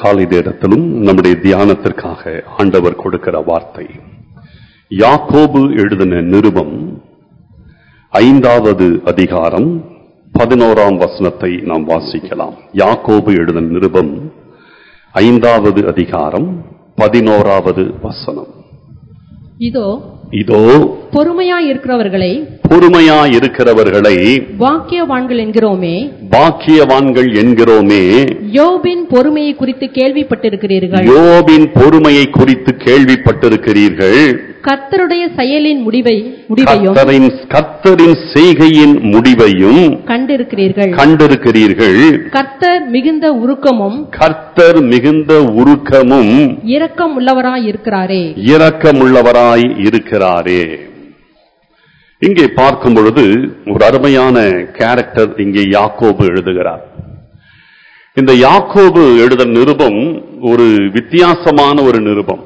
காலை நேரத்திலும் நம்முடைய தியானத்திற்காக ஆண்டவர் கொடுக்கிற வார்த்தை யாக்கோபு எழுதின நிருபம் ஐந்தாவது அதிகாரம் பதினோராம் வசனத்தை நாம் வாசிக்கலாம் யாக்கோபு எழுதின நிருபம் ஐந்தாவது அதிகாரம் பதினோராவது வசனம் இதோ இதோ பொறுமையாய் இருக்கிறவர்களை பொறுமையா இருக்கிறவர்களை வாக்கியவான்கள் என்கிறோமே பாக்கியவான்கள் என்கிறோமே யோபின் பொறுமையை குறித்து கேள்விப்பட்டிருக்கிறீர்கள் யோபின் பொறுமையை குறித்து கேள்விப்பட்டிருக்கிறீர்கள் கர்த்தருடைய செயலின் முடிவை முடிவையும் கர்த்தரின் கர்த்தரின் செய்கையின் முடிவையும் கண்டிருக்கிறீர்கள் கண்டிருக்கிறீர்கள் கர்த்தர் மிகுந்த உருக்கமும் கர்த்தர் மிகுந்த உருக்கமும் இரக்கம் உள்ளவராய் இருக்கிறாரே இரக்கமுள்ளவராய் இருக்கிறாரே இங்கே பார்க்கும் பொழுது ஒரு அருமையான கேரக்டர் இங்கே யாக்கோபு எழுதுகிறார் இந்த யாக்கோபு எழுத நிருபம் ஒரு வித்தியாசமான ஒரு நிருபம்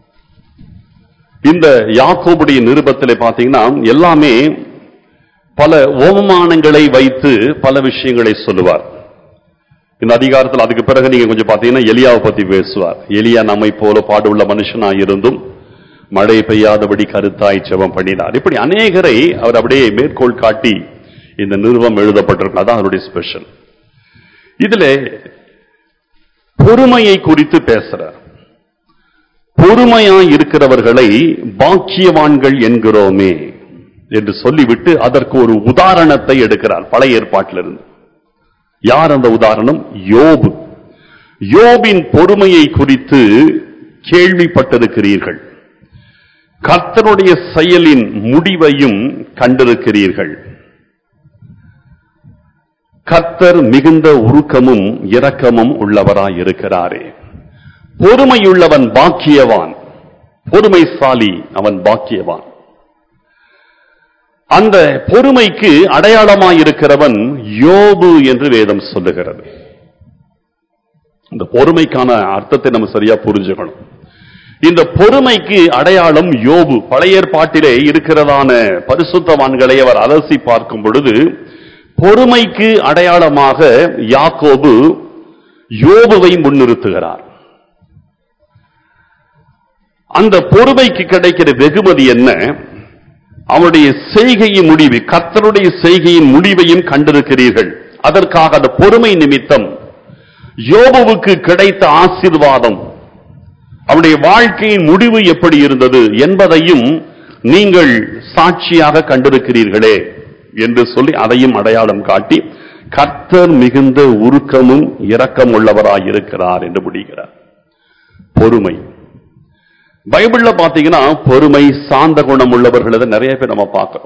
இந்த யாக்கோபுடைய நிருபத்தில் பார்த்தீங்கன்னா எல்லாமே பல ஓமமானங்களை வைத்து பல விஷயங்களை சொல்லுவார் இந்த அதிகாரத்தில் அதுக்கு பிறகு நீங்க கொஞ்சம் பார்த்தீங்கன்னா எலியாவை பத்தி பேசுவார் எலியா நம்மை போல பாடுள்ள மனுஷனாய் இருந்தும் மழை பெய்யாதபடி கருத்தாய் செபம் பண்ணினார் இப்படி அநேகரை அவர் அப்படியே மேற்கோள் காட்டி இந்த நிறுவம் எழுதப்பட்டிருக்கு அதான் அவருடைய ஸ்பெஷல் இதுல பொறுமையை குறித்து பேசுறார் பொறுமையாய் இருக்கிறவர்களை பாக்கியவான்கள் என்கிறோமே என்று சொல்லிவிட்டு அதற்கு ஒரு உதாரணத்தை எடுக்கிறார் பழைய ஏற்பாட்டிலிருந்து யார் அந்த உதாரணம் யோபு யோபின் பொறுமையை குறித்து கேள்விப்பட்டிருக்கிறீர்கள் கர்த்தருடைய செயலின் முடிவையும் கண்டிருக்கிறீர்கள் கர்த்தர் மிகுந்த உருக்கமும் இரக்கமும் உள்ளவராய் இருக்கிறாரே பொறுமையுள்ளவன் பாக்கியவான் பொறுமைசாலி அவன் பாக்கியவான் அந்த பொறுமைக்கு அடையாளமாய் இருக்கிறவன் யோபு என்று வேதம் சொல்லுகிறது இந்த பொறுமைக்கான அர்த்தத்தை நம்ம சரியா புரிஞ்சுக்கணும் இந்த பொறுமைக்கு அடையாளம் யோபு பழைய ஏற்பாட்டிலே இருக்கிறதான பரிசுத்தவான்களை அவர் அலசி பார்க்கும் பொழுது பொறுமைக்கு அடையாளமாக யாக்கோபு யோபுவை முன்னிறுத்துகிறார் அந்த பொறுமைக்கு கிடைக்கிற வெகுமதி என்ன அவனுடைய செய்கையின் முடிவு கர்த்தருடைய செய்கையின் முடிவையும் கண்டிருக்கிறீர்கள் அதற்காக அந்த பொறுமை நிமித்தம் யோபுவுக்கு கிடைத்த ஆசீர்வாதம் அவனுடைய வாழ்க்கையின் முடிவு எப்படி இருந்தது என்பதையும் நீங்கள் சாட்சியாக கண்டிருக்கிறீர்களே என்று சொல்லி அதையும் அடையாளம் காட்டி கர்த்தர் மிகுந்த உருக்கமும் இரக்கம் உள்ளவராயிருக்கிறார் என்று முடிகிறார் பொறுமை பைபிள்ல பாத்தீங்கன்னா பொறுமை சாந்த குணம் உள்ளவர்கள் நிறைய பேர் நம்ம பார்க்கிறோம்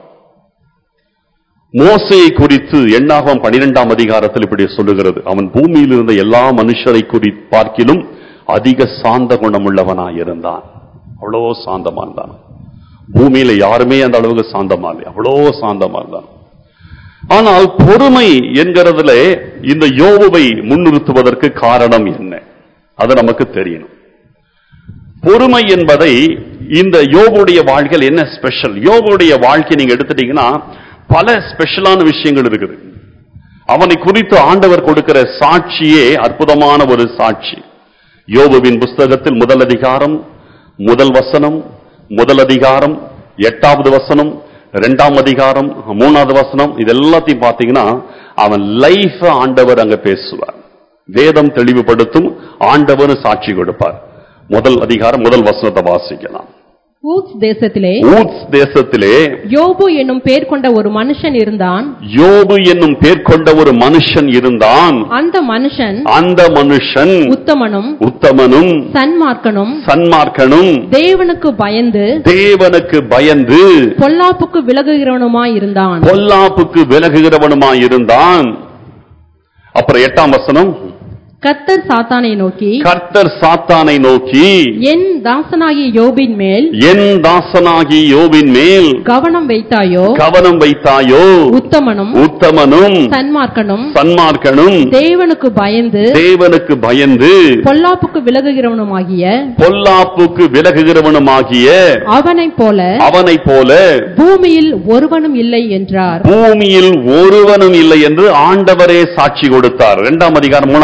மோசையை குறித்து எண்ணாகம் பனிரெண்டாம் அதிகாரத்தில் இப்படி சொல்லுகிறது அவன் பூமியில் இருந்த எல்லா மனுஷரை குறி பார்க்கிலும் அதிக சாந்த குணம் உள்ளவனாய் இருந்தான் அவ்வளவோ சாந்தமா இருந்தான் பூமியில யாருமே அந்த அளவுக்கு சாந்தமா இல்லை அவ்வளோ சாந்தமா இருந்தான் ஆனால் பொறுமை என்கிறதுல இந்த யோபுவை முன்னிறுத்துவதற்கு காரணம் என்ன அது நமக்கு தெரியணும் பொறுமை என்பதை இந்த யோபுடைய வாழ்க்கையில் என்ன ஸ்பெஷல் யோபுடைய வாழ்க்கை நீங்க எடுத்துட்டீங்கன்னா பல ஸ்பெஷலான விஷயங்கள் இருக்குது அவனை குறித்து ஆண்டவர் கொடுக்கிற சாட்சியே அற்புதமான ஒரு சாட்சி யோபுவின் புஸ்தகத்தில் முதல் அதிகாரம் முதல் வசனம் முதல் அதிகாரம் எட்டாவது வசனம் இரண்டாம் அதிகாரம் மூணாவது வசனம் இது எல்லாத்தையும் பார்த்தீங்கன்னா அவன் லைஃப் ஆண்டவர் அங்க பேசுவார் வேதம் தெளிவுபடுத்தும் ஆண்டவர் சாட்சி கொடுப்பார் முதல் அதிகாரம் முதல் வசனத்தை வாசிக்கலாம் ஊத்ஸ் தேசத்திலே ஊத்ஸ் தேசத்திலே யோபு என்னும் பேர் கொண்ட ஒரு மனுஷன் இருந்தான் யோபு என்னும் பேர் கொண்ட ஒரு மனுஷன் இருந்தான் அந்த மனுஷன் அந்த மனுஷன் உத்தமனும் உத்தமனும் சன்மார்க்கனும் சன்மார்க்கனும் தேவனுக்கு பயந்து தேவனுக்கு பயந்து பொல்லாப்புக்கு விலகுகிறவனுமாய் இருந்தான் பொல்லாப்புக்கு விலகுகிறவனுமாய் இருந்தான் அப்புறம் எட்டாம் வசனம் கர்த்தர் சாத்தானை நோக்கி கர்த்தர் சாத்தானை நோக்கி என் தாசனாகிய யோபின் மேல் என் தாசனாகி யோபின் மேல் கவனம் வைத்தாயோ கவனம் வைத்தாயோ உத்தமனும் உத்தமனும் சன்மார்க்கனும் சன்மார்க்கனும் தேவனுக்கு பயந்து தேவனுக்கு பயந்து பொல்லாப்புக்கு விலகுகிறவனுமாகிய பொல்லாப்புக்கு விலகுகிறவனுமாகிய அவனைப் போல அவனைப் போல பூமியில் ஒருவனும் இல்லை என்றார் பூமியில் ஒருவனும் இல்லை என்று ஆண்டவரே சாட்சி கொடுத்தார் இரண்டாம் அதிகாரம் மூணாவது வசனத்தை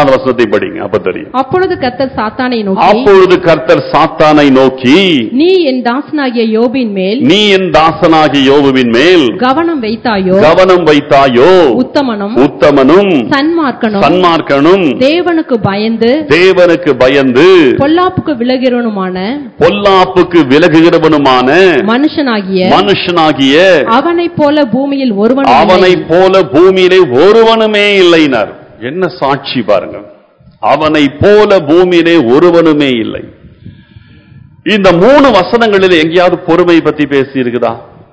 வசனத்தை படிங்க அப்ப தெரியும் அப்பொழுது கர்த்தர் சாத்தானை நோக்கி அப்பொழுது கர்த்தர் சாத்தானை நோக்கி நீ என் தாசனாகிய யோபின் மேல் நீ என் தாசனாகி யோபுவின் மேல் கவனம் வைத்தாயோ கவனம் வைத்தாயோ உத்தமனும் உத்தமனும் சன்மார்க்கனும் சன்மார்க்கனும் தேவனுக்கு பயந்து தேவனுக்கு பயந்து பொல்லாப்புக்கு விலகிறவனுமான பொல்லாப்புக்கு விலகுகிறவனுமான மனுஷனாகிய மனுஷனாகிய அவனைப் போல பூமியில் ஒருவன் அவனைப் போல பூமியிலே ஒருவனுமே இல்லைனார் என்ன சாட்சி பாருங்க அவனைப் போல பூமியிலே ஒருவனுமே இல்லை இந்த மூணு வசனங்களில் எங்கேயாவது பொறுமை பத்தி பேசி இருக்குதா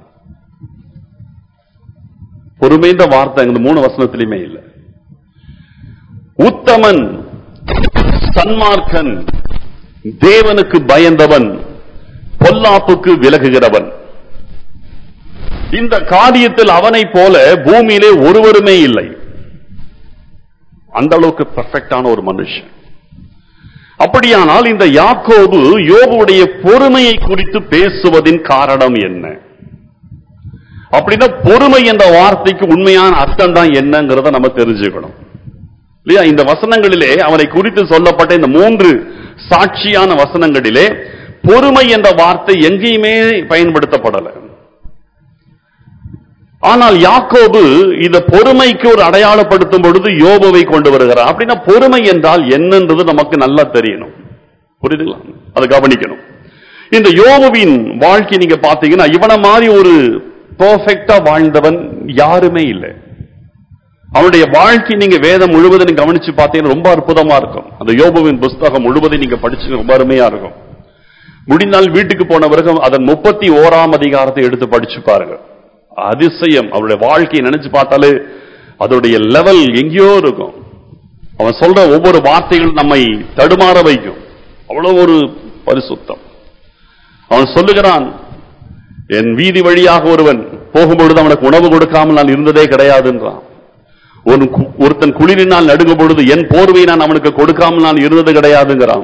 பொறுமைன்ற வார்த்தை இந்த மூணு வசனத்திலுமே இல்லை உத்தமன் சன்மார்க்கன் தேவனுக்கு பயந்தவன் பொல்லாப்புக்கு விலகுகிறவன் இந்த காரியத்தில் அவனைப் போல பூமியிலே ஒருவருமே இல்லை அந்த அளவுக்கு பெர்ஃபெக்டான ஒரு மனுஷன் அப்படியானால் இந்த யாக்கோபு யோபுடைய பொறுமையை குறித்து பேசுவதின் காரணம் என்ன அப்படின்னா பொறுமை என்ற வார்த்தைக்கு உண்மையான அர்த்தம் தான் என்னங்கிறத நம்ம தெரிஞ்சுக்கணும் இல்லையா இந்த வசனங்களிலே அவனை குறித்து சொல்லப்பட்ட இந்த மூன்று சாட்சியான வசனங்களிலே பொறுமை என்ற வார்த்தை எங்கேயுமே பயன்படுத்தப்படலை ஆனால் யாக்கோபு இந்த பொறுமைக்கு ஒரு அடையாளப்படுத்தும் பொழுது யோபுவை கொண்டு வருகிறார் அப்படின்னா பொறுமை என்றால் என்னன்றது நமக்கு நல்லா தெரியணும் புரியுதுங்களா அதை கவனிக்கணும் இந்த யோபுவின் வாழ்க்கை நீங்க பாத்தீங்கன்னா இவனை மாதிரி ஒரு பெர்ஃபெக்டா வாழ்ந்தவன் யாருமே இல்லை அவனுடைய வாழ்க்கை நீங்க வேதம் முழுவதும் நீங்க கவனிச்சு பார்த்தீங்கன்னா ரொம்ப அற்புதமா இருக்கும் அந்த யோபுவின் புஸ்தகம் முழுவதும் நீங்க படிச்சு ரொம்ப அருமையா இருக்கும் முடிந்தால் வீட்டுக்கு போன பிறகு அதன் முப்பத்தி ஓராம் அதிகாரத்தை எடுத்து படிச்சு பாருங்க அதிசயம் அவருடைய வாழ்க்கையை நினைச்சு பார்த்தாலே அதோடைய லெவல் எங்கேயோ இருக்கும் அவன் சொல்ற ஒவ்வொரு வார்த்தைகளும் நம்மை தடுமாற வைக்கும் அவ்வளவு ஒரு பரிசுத்தம் அவன் சொல்லுகிறான் என் வீதி வழியாக ஒருவன் போகும்பொழுது அவனுக்கு உணவு கொடுக்காமல் நான் இருந்ததே கிடையாதுன்றான் ஒரு கு- ஒருத்தன் குளிரினால் நடுங்கும் பொழுது என் போர்வை நான் அவனுக்கு கொடுக்காமல் நான் இருந்தது கிடையாதுங்கிறான்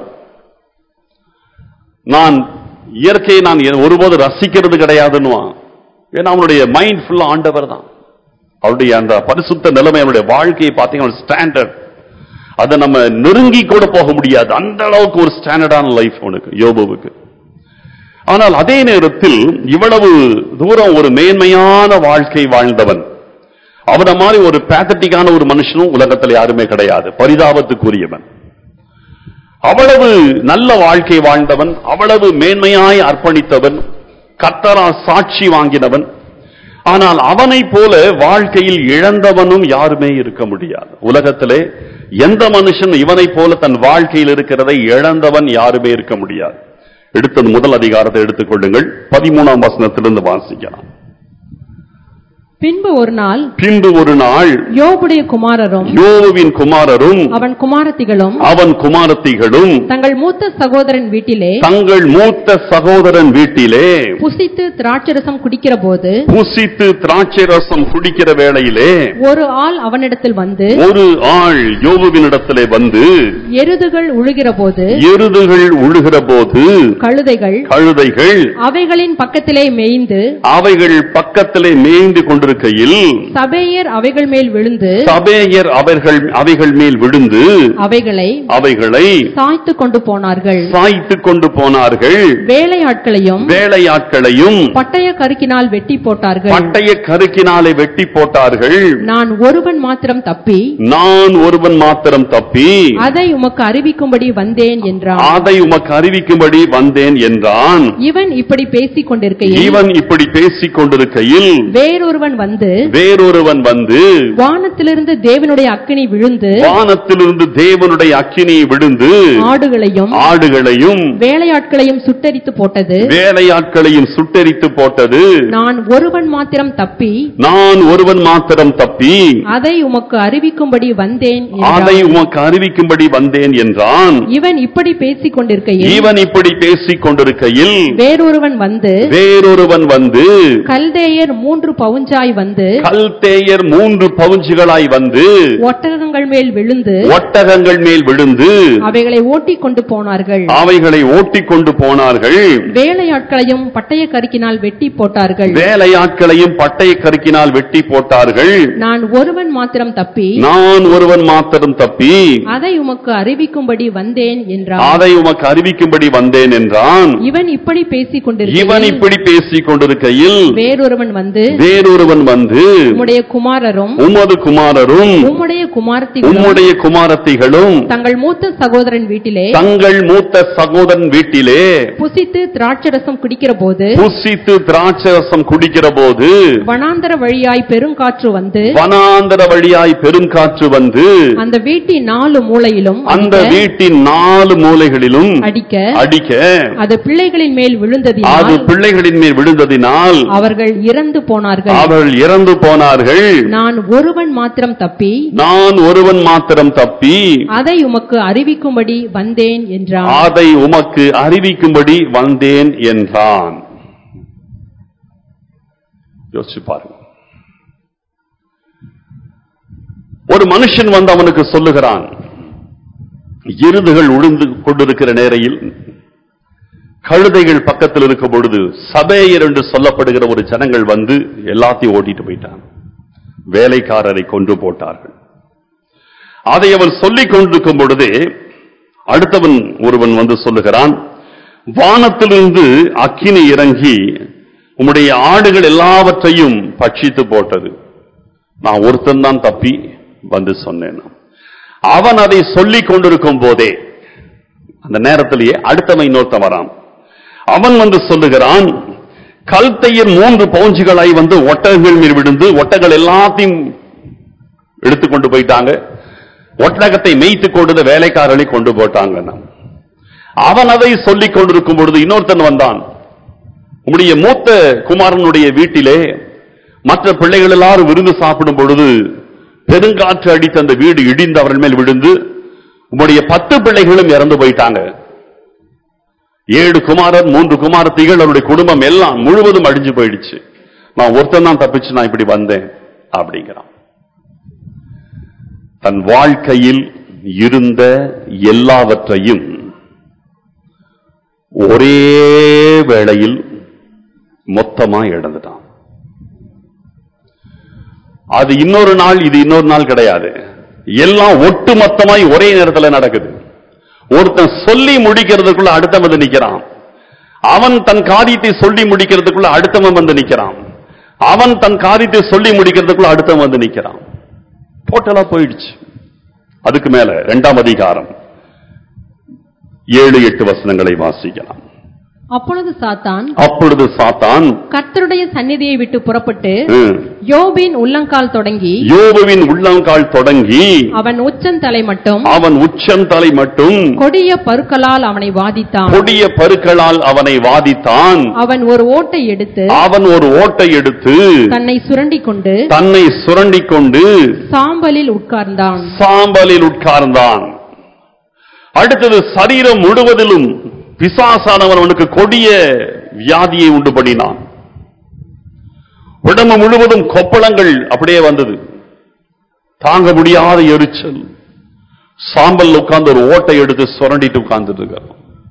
நான் இயற்கையை நான் எ- ஒருபோது ரசிக்கிறது கிடையாதுன்னுவான் ஏன்னா அவனுடைய மைண்ட் ஃபுல்லா ஆண்டவர் தான் அவருடைய அந்த பரிசுத்த நிலைமை அவனுடைய வாழ்க்கையை பார்த்தீங்கன்னா ஸ்டாண்டர்ட் அதை நம்ம நெருங்கி கூட போக முடியாது அந்த அளவுக்கு ஒரு ஸ்டாண்டர்டான லைஃப் அவனுக்கு யோபுவுக்கு ஆனால் அதே நேரத்தில் இவ்வளவு தூரம் ஒரு மேன்மையான வாழ்க்கை வாழ்ந்தவன் அவன மாதிரி ஒரு பேத்தட்டிக்கான ஒரு மனுஷனும் உலகத்தில் யாருமே கிடையாது பரிதாபத்துக்குரியவன் அவ்வளவு நல்ல வாழ்க்கை வாழ்ந்தவன் அவ்வளவு மேன்மையாய் அர்ப்பணித்தவன் கர்த்தரால் சாட்சி வாங்கினவன் ஆனால் அவனைப் போல வாழ்க்கையில் இழந்தவனும் யாருமே இருக்க முடியாது உலகத்திலே எந்த மனுஷன் இவனைப் போல தன் வாழ்க்கையில் இருக்கிறதை இழந்தவன் யாருமே இருக்க முடியாது எடுத்தது முதல் அதிகாரத்தை எடுத்துக்கொள்ளுங்கள் பதிமூணாம் வசனத்திலிருந்து வாசிக்கலாம் பின்பு ஒரு நாள் பின்பு ஒரு நாள் யோபுடைய குமாரரும் யோவின் குமாரரும் அவன் குமாரத்திகளும் அவன் குமாரத்திகளும் தங்கள் மூத்த சகோதரன் வீட்டிலே தங்கள் மூத்த சகோதரன் வீட்டிலே புசித்து திராட்சரசம் குடிக்கிற போது புசித்து திராட்சை ரசம் குடிக்கிற வேளையிலே ஒரு ஆள் அவனிடத்தில் வந்து ஒரு ஆள் யோபுவினிடத்திலே வந்து எருதுகள் உழுகிற போது எருதுகள் உழுகிற போது கழுதைகள் கழுதைகள் அவைகளின் பக்கத்திலே மேய்ந்து அவைகள் பக்கத்திலே மேய்ந்து கொண்டிருக்கையில் சபேயர் அவைகள் மேல் விழுந்து சபேயர் அவர்கள் அவைகள் மேல் விழுந்து அவைகளை அவைகளை சாய்த்து கொண்டு போனார்கள் சாய்த்து கொண்டு போனார்கள் வேலையாட்களையும் வேலையாட்களையும் பட்டய கருக்கினால் வெட்டி போட்டார்கள் பட்டய கருக்கினாலே வெட்டி போட்டார்கள் நான் ஒருவன் மாத்திரம் தப்பி நான் ஒருவன் மாத்திரம் தப்பி அதை உமக்கு அறிவிக்கும்படி வந்தேன் என்றான் அதை உமக்கு அறிவிக்கும்படி வந்தேன் என்றான் இவன் இப்படி பேசிக் கொண்டிருக்கையில் இவன் இப்படி பேசிக் கொண்டிருக்கையில் வேறொருவன் வந்து வேறொருவன் வந்து வானத்திலிருந்து தேவனுடைய அக்கினி விழுந்து வானத்திலிருந்து தேவனுடைய அக்கினி விழுந்து ஆடுகளையும் ஆடுகளையும் வேலையாட்களையும் சுட்டரித்து போட்டது வேலையாட்களையும் சுட்டெரித்து போட்டது நான் ஒருவன் மாத்திரம் தப்பி நான் ஒருவன் மாத்திரம் தப்பி அதை உமக்கு அறிவிக்கும்படி வந்தேன் அதை என்றான். உமக்கு அறிவிக்கும்படி வந்தேன் என்றான் இவன் இப்படி பேசிக் கொண்டிருக்கையில் இவன் இப்படி பேசிக் கொண்டிருக்கையில் வேறொருவன் வந்து வேறொருவன் வந்து கல்தேயர் மூன்று பவுஞ்சா பவுஞ்சுகளாய் வந்து கல்தேயர் மூன்று பவுஞ்சுகளாய் வந்து ஒட்டகங்கள் மேல் விழுந்து ஒட்டகங்கள் மேல் விழுந்து அவைகளை ஓட்டிக் கொண்டு போனார்கள் அவைகளை ஓட்டிக் கொண்டு போனார்கள் வேலையாட்களையும் பட்டய கருக்கினால் வெட்டி போட்டார்கள் வேலையாட்களையும் பட்டய கருக்கினால் வெட்டி போட்டார்கள் நான் ஒருவன் மாத்திரம் தப்பி நான் ஒருவன் மாத்திரம் தப்பி அதை உமக்கு அறிவிக்கும்படி வந்தேன் என்றான் அதை உமக்கு அறிவிக்கும்படி வந்தேன் என்றான் இவன் இப்படி பேசிக் இவன் கொண்டிருக்கையில் இப்படி பேசிக் கொண்டிருக்கையில் வேறொருவன் வந்து வேறொருவன் வந்து உம்முடைய குமாரரும் உமது குமாரரும் உம்முடைய குமாரத்திகளும் உம்முடைய குமாரத்திகளும் தங்கள் மூத்த சகோதரன் வீட்டிலே தங்கள் மூத்த சகோதரன் வீட்டிலே புசித்து திராட்சரசம் குடிக்கிற போது புசித்து திராட்சரசம் குடிக்கிற போது வனாந்தர வழியாய் பெருங்காற்று வந்து வனாந்தர வழியாய் பெருங்காற்று வந்து அந்த வீட்டின் நாலு மூலையிலும் அந்த அடிக்க, வீட்டின் நாலு மூலைகளிலும் அடிக்க அடிக்க அது பிள்ளைகளின் மேல் அது விழுந்ததினால் பிள்ளைகளின் மேல் விழுந்ததினால் அவர்கள் இறந்து போனார்கள் அவர்கள் இறந்து போனார்கள் நான் ஒருவன் மாத்திரம் தப்பி நான் ஒருவன் மாத்திரம் தப்பி அதை உமக்கு அறிவிக்கும்படி வந்தேன் என்றான் அதை உமக்கு அறிவிக்கும்படி வந்தேன் என்றான் யோசிச்சு பாருங்க ஒரு மனுஷன் வந்து அவனுக்கு சொல்லுகிறான் எருதுகள் உழுந்து கொண்டிருக்கிற நேரையில் கழுதைகள் பக்கத்தில் இருக்கும் பொழுது சபேயர் என்று சொல்லப்படுகிற ஒரு ஜனங்கள் வந்து எல்லாத்தையும் ஓட்டிட்டு போயிட்டான் வேலைக்காரரை கொண்டு போட்டார்கள் அதை அவன் சொல்லிக் கொண்டிருக்கும் பொழுதே அடுத்தவன் ஒருவன் வந்து சொல்லுகிறான் வானத்திலிருந்து அக்கினி இறங்கி உம்முடைய ஆடுகள் எல்லாவற்றையும் பட்சித்து போட்டது நான் ஒருத்தன் தான் தப்பி வந்து சொன்னேன் அவன் அதை சொல்லிக் கொண்டிருக்கும் போதே அந்த நேரத்திலேயே அடுத்தவன் இன்னொருத்தன் வரான் அவன் வந்து சொல்லுகிறான் கல்தையர் மூன்று பவுஞ்சுகளாய் வந்து ஒட்டகங்கள் மேல் விழுந்து ஒட்டகள் எல்லாத்தையும் எடுத்துக்கொண்டு போயிட்டாங்க ஒட்டகத்தை மேய்த்து கொண்டு வேலைக்காரனை கொண்டு போட்டாங்க அவன் அதை சொல்லிக் கொண்டிருக்கும் பொழுது இன்னொருத்தன் வந்தான் உம்முடைய மூத்த குமாரனுடைய வீட்டிலே மற்ற பிள்ளைகள் எல்லாரும் விருந்து சாப்பிடும் பொழுது பெருங்காற்று அடித்து அந்த வீடு இடிந்து அவர்கள் மேல் விழுந்து உம்முடைய பத்து பிள்ளைகளும் இறந்து போயிட்டாங்க ஏழு குமாரர் மூன்று குமாரத்திகள் அவருடைய குடும்பம் எல்லாம் முழுவதும் அழிஞ்சு போயிடுச்சு நான் ஒருத்தன் தான் தப்பிச்சு நான் இப்படி வந்தேன் அப்படிங்கிறான் தன் வாழ்க்கையில் இருந்த எல்லாவற்றையும் ஒரே வேளையில் மொத்தமா இழந்துட்டான் அது இன்னொரு நாள் இது இன்னொரு நாள் கிடையாது எல்லாம் ஒட்டு மொத்தமாய் ஒரே நேரத்தில் நடக்குது ஒருத்தன் சொல்லி முடிக்கிறதுக்குள்ள அடுத்தவன் வந்து நிக்கிறான் அவன் தன் காரியத்தை சொல்லி முடிக்கிறதுக்குள்ள அடுத்தவன் வந்து நிக்கிறான் அவன் தன் காரியத்தை சொல்லி முடிக்கிறதுக்குள்ள அடுத்தவன் வந்து நிக்கிறான் டோட்டலா போயிடுச்சு அதுக்கு மேல இரண்டாம் அதிகாரம் ஏழு எட்டு வசனங்களை வாசிக்கலாம் அப்பொழுது சாத்தான் அப்பொழுது சாத்தான் கர்த்தருடைய சந்நிதியை விட்டு புறப்பட்டு ம், யோபின் உள்ளங்கால் தொடங்கி யோபுவின் உள்ளங்கால் தொடங்கி அவன் உச்சந்தலை மட்டும் அவன் உச்சந்தலை மட்டும் கொடிய பருக்களால் அவனை வாதித்தான் கொடிய பருக்களால் அவனை வாதித்தான் அவன் ஒரு ஓட்டை எடுத்து அவன் ஒரு ஓட்டை எடுத்து தன்னை சுரண்டிக் கொண்டு தன்னை சுரண்டிக் கொண்டு சாம்பலில் உட்கார்ந்தான் சாம்பலில் உட்கார்ந்தான் அடுத்தது சரீரம் முழுவதிலும் பிசாசானவன் அவனுக்கு கொடிய வியாதியை உண்டு பண்ணினான் உடம்பு முழுவதும் கொப்பளங்கள் அப்படியே வந்தது தாங்க முடியாத எரிச்சல் சாம்பல் உட்கார்ந்து ஒரு ஓட்டை எடுத்து சுரண்டிட்டு உட்கார்ந்துட்டு இருக்கான்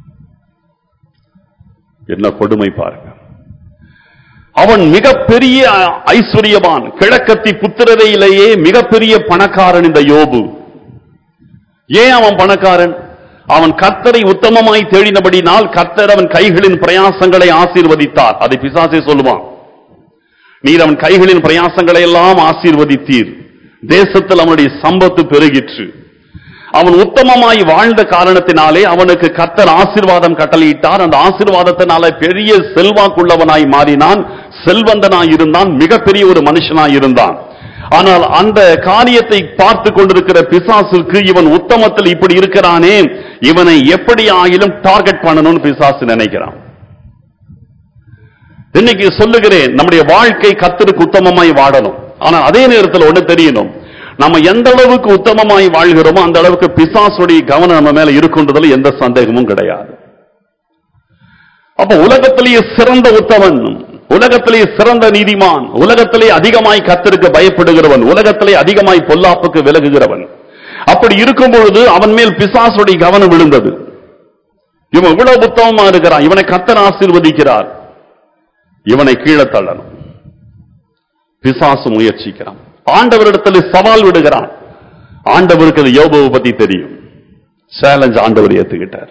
என்ன கொடுமை பாருங்க அவன் மிகப்பெரிய ஐஸ்வர்யவான் கிழக்கத்தி புத்திரரையிலேயே மிகப்பெரிய பணக்காரன் இந்த யோபு ஏன் அவன் பணக்காரன் அவன் கர்த்தரை உத்தமமாய் தேடினபடினால் கர்த்தர் அவன் கைகளின் பிரயாசங்களை ஆசீர்வதித்தார் அதை பிசாசே சொல்லுவான் நீர் அவன் கைகளின் பிரயாசங்களை எல்லாம் ஆசீர்வதித்தீர் தேசத்தில் அவனுடைய சம்பத்து பெருகிற்று அவன் உத்தமமாய் வாழ்ந்த காரணத்தினாலே அவனுக்கு கர்த்தர் ஆசீர்வாதம் கட்டளையிட்டார் அந்த ஆசீர்வாதத்தினால பெரிய செல்வாக்குள்ளவனாய் மாறினான் செல்வந்தனாய் இருந்தான் மிகப்பெரிய ஒரு மனுஷனாய் இருந்தான் ஆனால் அந்த காரியத்தை பார்த்து கொண்டிருக்கிற பிசாசுக்கு இவன் உத்தமத்தில் இப்படி இருக்கிறானே இவனை எப்படி ஆகிலும் டார்கெட் பண்ணணும்னு பிசாசு நினைக்கிறான் இன்னைக்கு சொல்லுகிறேன் நம்முடைய வாழ்க்கை கர்த்தருக்கு உத்தமமாய் வாழணும் ஆனா அதே நேரத்தில் ஒண்ணு தெரியணும் நம்ம எந்த அளவுக்கு உத்தமமாய் வாழ்கிறோமோ அந்த அளவுக்கு பிசாசுடைய கவனம் நம்ம மேல இருக்குன்றதுல எந்த சந்தேகமும் கிடையாது அப்ப உலகத்திலேயே சிறந்த உத்தமன் உலகத்திலே சிறந்த நீதிமான் உலகத்திலே அதிகமாய் கத்தருக்கு பயப்படுகிறவன் உலகத்திலே அதிகமாய் பொல்லாப்புக்கு விலகுகிறவன் அப்படி இருக்கும் பொழுது அவன் மேல் பிசாசுடைய கவனம் விழுந்தது இவன் இவ்வளவு புத்தகமா இருக்கிறான் இவனை கத்தர் ஆசீர்வதிக்கிறார் இவனை கீழே தள்ளணும் பிசாசு முயற்சிக்கிறான் ஆண்டவரிடத்தில் சவால் விடுகிறான் ஆண்டவருக்கு அது யோபுவை பத்தி தெரியும் சேலஞ்ச் ஆண்டவர் ஏத்துக்கிட்டார்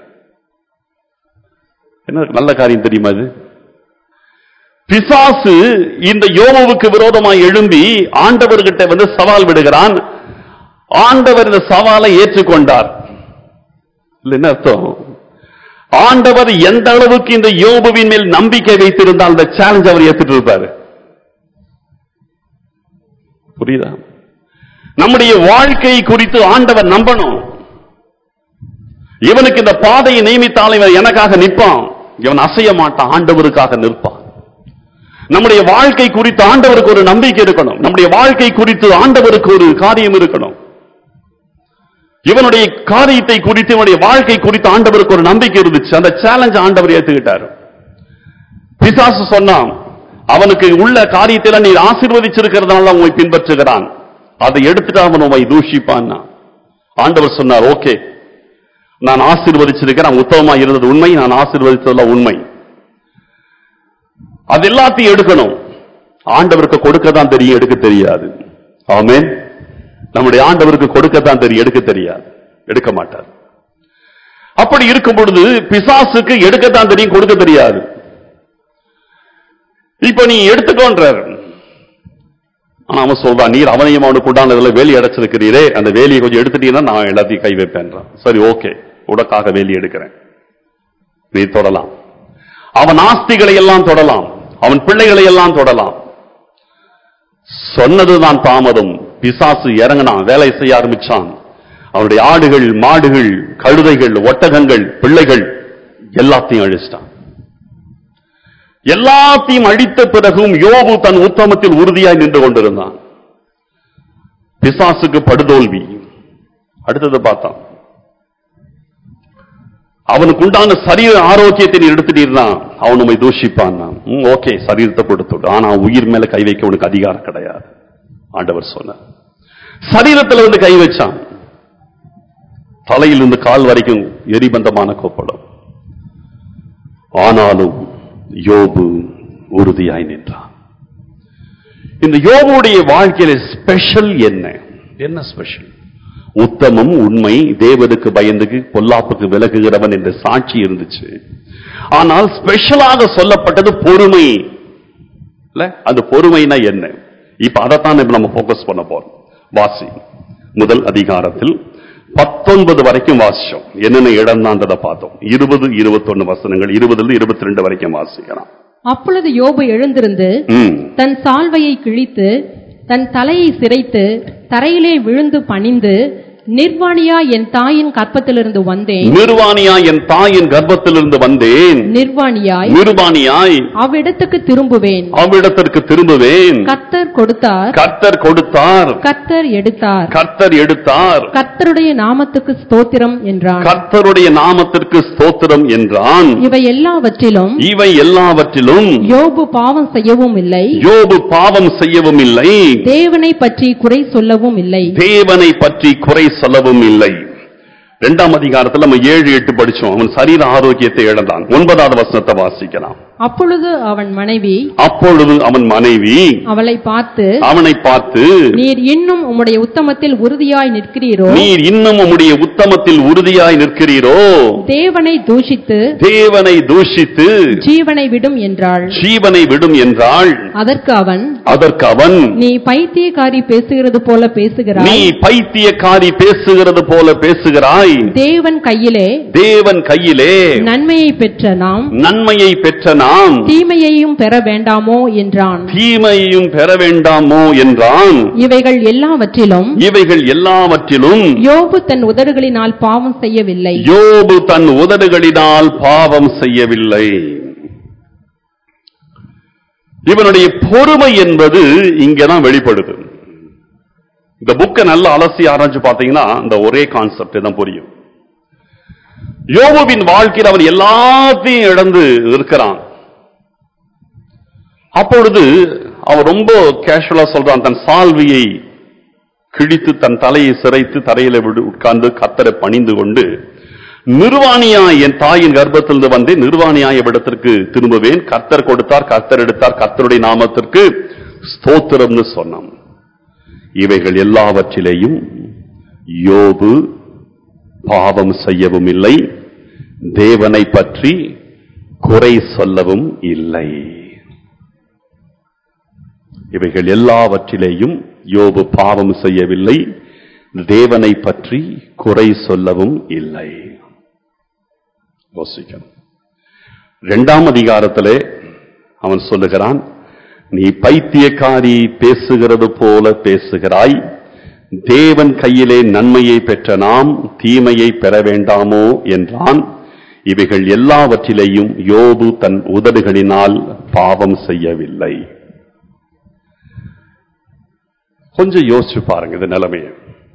என்ன நல்ல காரியம் தெரியுமா அது பிசாசு இந்த யோபுவுக்கு விரோதமாய் எழும்பி ஆண்டவர்கிட்ட வந்து சவால் விடுகிறான் ஆண்டவர் இந்த சவாலை ஏற்றுக்கொண்டார் இல்ல என்ன அர்த்தம் ஆண்டவர் எந்த அளவுக்கு இந்த யோபுவின் மேல் நம்பிக்கை வைத்திருந்தால் அந்த சேலஞ்ச் அவர் ஏத்துட்டு இருப்பாரு புரியுதா நம்முடைய வாழ்க்கை குறித்து ஆண்டவர் நம்பணும் இவனுக்கு இந்த பாதையை நியமித்தால் இவன் எனக்காக நிற்பான் இவன் அசைய மாட்டான் ஆண்டவருக்காக நிற்பான் நம்முடைய வாழ்க்கை குறித்து ஆண்டவருக்கு ஒரு நம்பிக்கை இருக்கணும் நம்முடைய வாழ்க்கை குறித்து ஆண்டவருக்கு ஒரு காரியம் இருக்கணும் இவனுடைய காரியத்தை குறித்து இவனுடைய வாழ்க்கை குறித்து ஆண்டவருக்கு ஒரு நம்பிக்கை இருந்துச்சு அந்த சேலஞ்ச் ஆண்டவர் ஏத்துக்கிட்டாரு பிசாசு சொன்னான் அவனுக்கு உள்ள காரியத்தை நீ ஆசீர்வதிச்சிருக்கிறதுனால உண்மை பின்பற்றுகிறான் அதை எடுத்துட்டு அவன் உண்மை தூஷிப்பான் ஆண்டவர் சொன்னார் ஓகே நான் ஆசீர்வதிச்சிருக்கிறேன் உத்தமமா இருந்தது உண்மை நான் ஆசீர்வதித்ததுல உண்மை அது எல்லாத்தையும் எடுக்கணும் ஆண்டவருக்கு கொடுக்க தான் தெரியும் எடுக்க தெரியாது ஆமென் நம்முடைய ஆண்டவருக்கு கொடுக்க தான் தெரியும் எடுக்க தெரியாது எடுக்க மாட்டார் அப்படி இருக்கும் பொழுது பிசாசுக்கு எடுக்கத்தான் தெரியும் கொடுக்க தெரியாது இப்ப நீ எடுத்துக்கோன்றார் ஆனா அவன் சொல்றான் நீர் அவனையும் அவனுக்கு உண்டானதுல வேலி அடைச்சிருக்கிறீரே அந்த வேலியை கொஞ்சம் எடுத்துட்டீங்கன்னா நான் எல்லாத்தையும் கை வைப்பேன்றான் சரி ஓகே உனக்காக வேலி எடுக்கிறேன் நீ தொடலாம் அவன் ஆஸ்திகளை எல்லாம் தொடலாம் அவன் பிள்ளைகளை எல்லாம் தொடலாம் சொன்னதுதான் தாமதம் பிசாசு இறங்கினான் வேலை செய்ய ஆரம்பிச்சான் அவனுடைய ஆடுகள் மாடுகள் கழுதைகள் ஒட்டகங்கள் பிள்ளைகள் எல்லாத்தையும் அழிச்சிட்டான் எல்லாத்தையும் அழித்த பிறகும் யோபு தன் உத்தமத்தில் உறுதியாய் நின்று கொண்டிருந்தான் பிசாசுக்கு படுதோல்வி அடுத்தது பார்த்தான் அவனுக்கு உண்டான சரீர ஆரோக்கியத்தை நீ எடுத்துட்டீர்னா அவன் உண்மை தூஷிப்பான் ஓகே சரீரத்தை கொடுத்துடு ஆனா உயிர் மேல கை வைக்க உனக்கு அதிகாரம் கிடையாது ஆண்டவர் சொன்னார் சரீரத்துல வந்து கை வச்சான் தலையிலிருந்து கால் வரைக்கும் எரிபந்தமான கோப்படம் ஆனாலும் யோபு உறுதியாய் நின்றான் இந்த யோபுடைய வாழ்க்கையில ஸ்பெஷல் என்ன என்ன ஸ்பெஷல் உத்தமம் உண்மை தேவனுக்கு பயந்துக்கு பொல்லாப்புக்கு விலகுகிறவன் என்ற சாட்சி இருந்துச்சு ஆனால் ஸ்பெஷலாக சொல்லப்பட்டது பொறுமை இல்ல அந்த பொறுமைனா என்ன இப்ப அதைத்தான் இப்ப நம்ம போக்கஸ் பண்ண போறோம் வாசி முதல் அதிகாரத்தில் பத்தொன்பது வரைக்கும் வாசிச்சோம் என்னென்ன இழந்தான்றதை பார்த்தோம் இருபது இருபத்தொன்னு வசனங்கள் இருபதுல இருபத்தி ரெண்டு வரைக்கும் வாசிக்கலாம் அப்பொழுது யோபு எழுந்திருந்து ம் தன் சால்வையை கிழித்து தன் தலையை சிரைத்து தரையிலே விழுந்து பணிந்து நிர்வாணியா என் தாயின் கற்பத்திலிருந்து வந்தேன் நிர்வாணியா என் தாயின் கர்ப்பத்திலிருந்து வந்தேன் நிர்வாணியாய் நிர்வாணியாய் அவ்விடத்துக்கு திரும்புவேன் அவ்விடத்திற்கு திரும்புவேன் கர்த்தர் கொடுத்தார் கர்த்தர் கொடுத்தார் கர்த்தர் எடுத்தார் கர்த்தர் எடுத்தார் கர்த்தருடைய நாமத்துக்கு ஸ்தோத்திரம் என்றான் கர்த்தருடைய நாமத்திற்கு ஸ்தோத்திரம் என்றான் இவை எல்லாவற்றிலும் இவை எல்லாவற்றிலும் யோபு பாவம் செய்யவும் இல்லை யோபு பாவம் செய்யவும் இல்லை தேவனை பற்றி குறை சொல்லவும் இல்லை தேவனை பற்றி குறை சொல்லவும் இல்லை இரண்டாம் அதிகாரத்தில் நம்ம ஏழு எட்டு படிச்சோம் அவன் சரீர ஆரோக்கியத்தை இழந்தான் ஒன்பதாவது வசனத்தை வாசிக்கலாம் அப்பொழுது அவன் மனைவி அப்பொழுது அவன் மனைவி அவளை பார்த்து அவனை பார்த்து நீர் இன்னும் உம்முடைய உத்தமத்தில் உறுதியாய் நிற்கிறீரோ நீர் இன்னும் உம்முடைய உத்தமத்தில் உறுதியாய் நிற்கிறீரோ தேவனை தூஷித்து தேவனை தூஷித்து ஜீவனை விடும் என்றாள் ஜீவனை விடும் என்றாள் அதற்கு அவன் அதற்கு அவன் நீ பைத்தியக்காரி பேசுகிறது போல நீ பேசுகிறாய் பைத்தியக்காரி பேசுகிறது போல பேசுகிறாய் தேவன் கையிலே தேவன் கையிலே நன்மையை பெற்ற நாம் நன்மையை பெற்ற நாம் தீமையையும் பெற வேண்டாமோ என்றான் தீமையையும் பெற வேண்டாமோ என்றான் இவைகள் எல்லாவற்றிலும் இவைகள் எல்லாவற்றிலும் யோபு தன் உதடுகளினால் பாவம் செய்யவில்லை யோபு தன் உதடுகளினால் பாவம் செய்யவில்லை இவனுடைய பொறுமை என்பது இங்கதான் வெளிப்படுது இந்த புக்கை நல்லா அலசி ஆராய்ச்சி பார்த்தீங்கன்னா இந்த ஒரே கான்செப்ட் தான் புரியும் யோபுவின் வாழ்க்கையில் அவன் எல்லாத்தையும் இழந்து இருக்கிறான் அப்பொழுது அவன் ரொம்ப கேஷுவலா சொல்றான் தன் சால்வியை கிழித்து தன் தலையை சிரைத்து தரையில விடு உட்கார்ந்து கத்தரை பணிந்து கொண்டு நிர்வாணியா என் தாயின் கர்ப்பத்திலிருந்து வந்தேன் நிர்வாணியாய இடத்திற்கு திரும்புவேன் கர்த்தர் கொடுத்தார் கர்த்தர் எடுத்தார் கர்த்தருடைய நாமத்திற்கு ஸ்தோத்திரம்னு சொன்னான் இவைகள் எல்லாவற்றிலேயும் யோபு பாவம் செய்யவும் இல்லை தேவனை பற்றி குறை சொல்லவும் இல்லை இவைகள் எல்லாவற்றிலேயும் யோபு பாவம் செய்யவில்லை தேவனை பற்றி குறை சொல்லவும் இல்லை யோசிக்கணும் இரண்டாம் அதிகாரத்திலே அவன் சொல்லுகிறான் நீ பைத்தியக்காரி பேசுகிறது போல பேசுகிறாய் தேவன் கையிலே நன்மையை பெற்ற நாம் தீமையை பெற வேண்டாமோ என்றான் இவைகள் எல்லாவற்றிலேயும் யோபு தன் உதடுகளினால் பாவம் செய்யவில்லை கொஞ்சம் யோசிச்சு பாருங்க இந்த நிலைமையை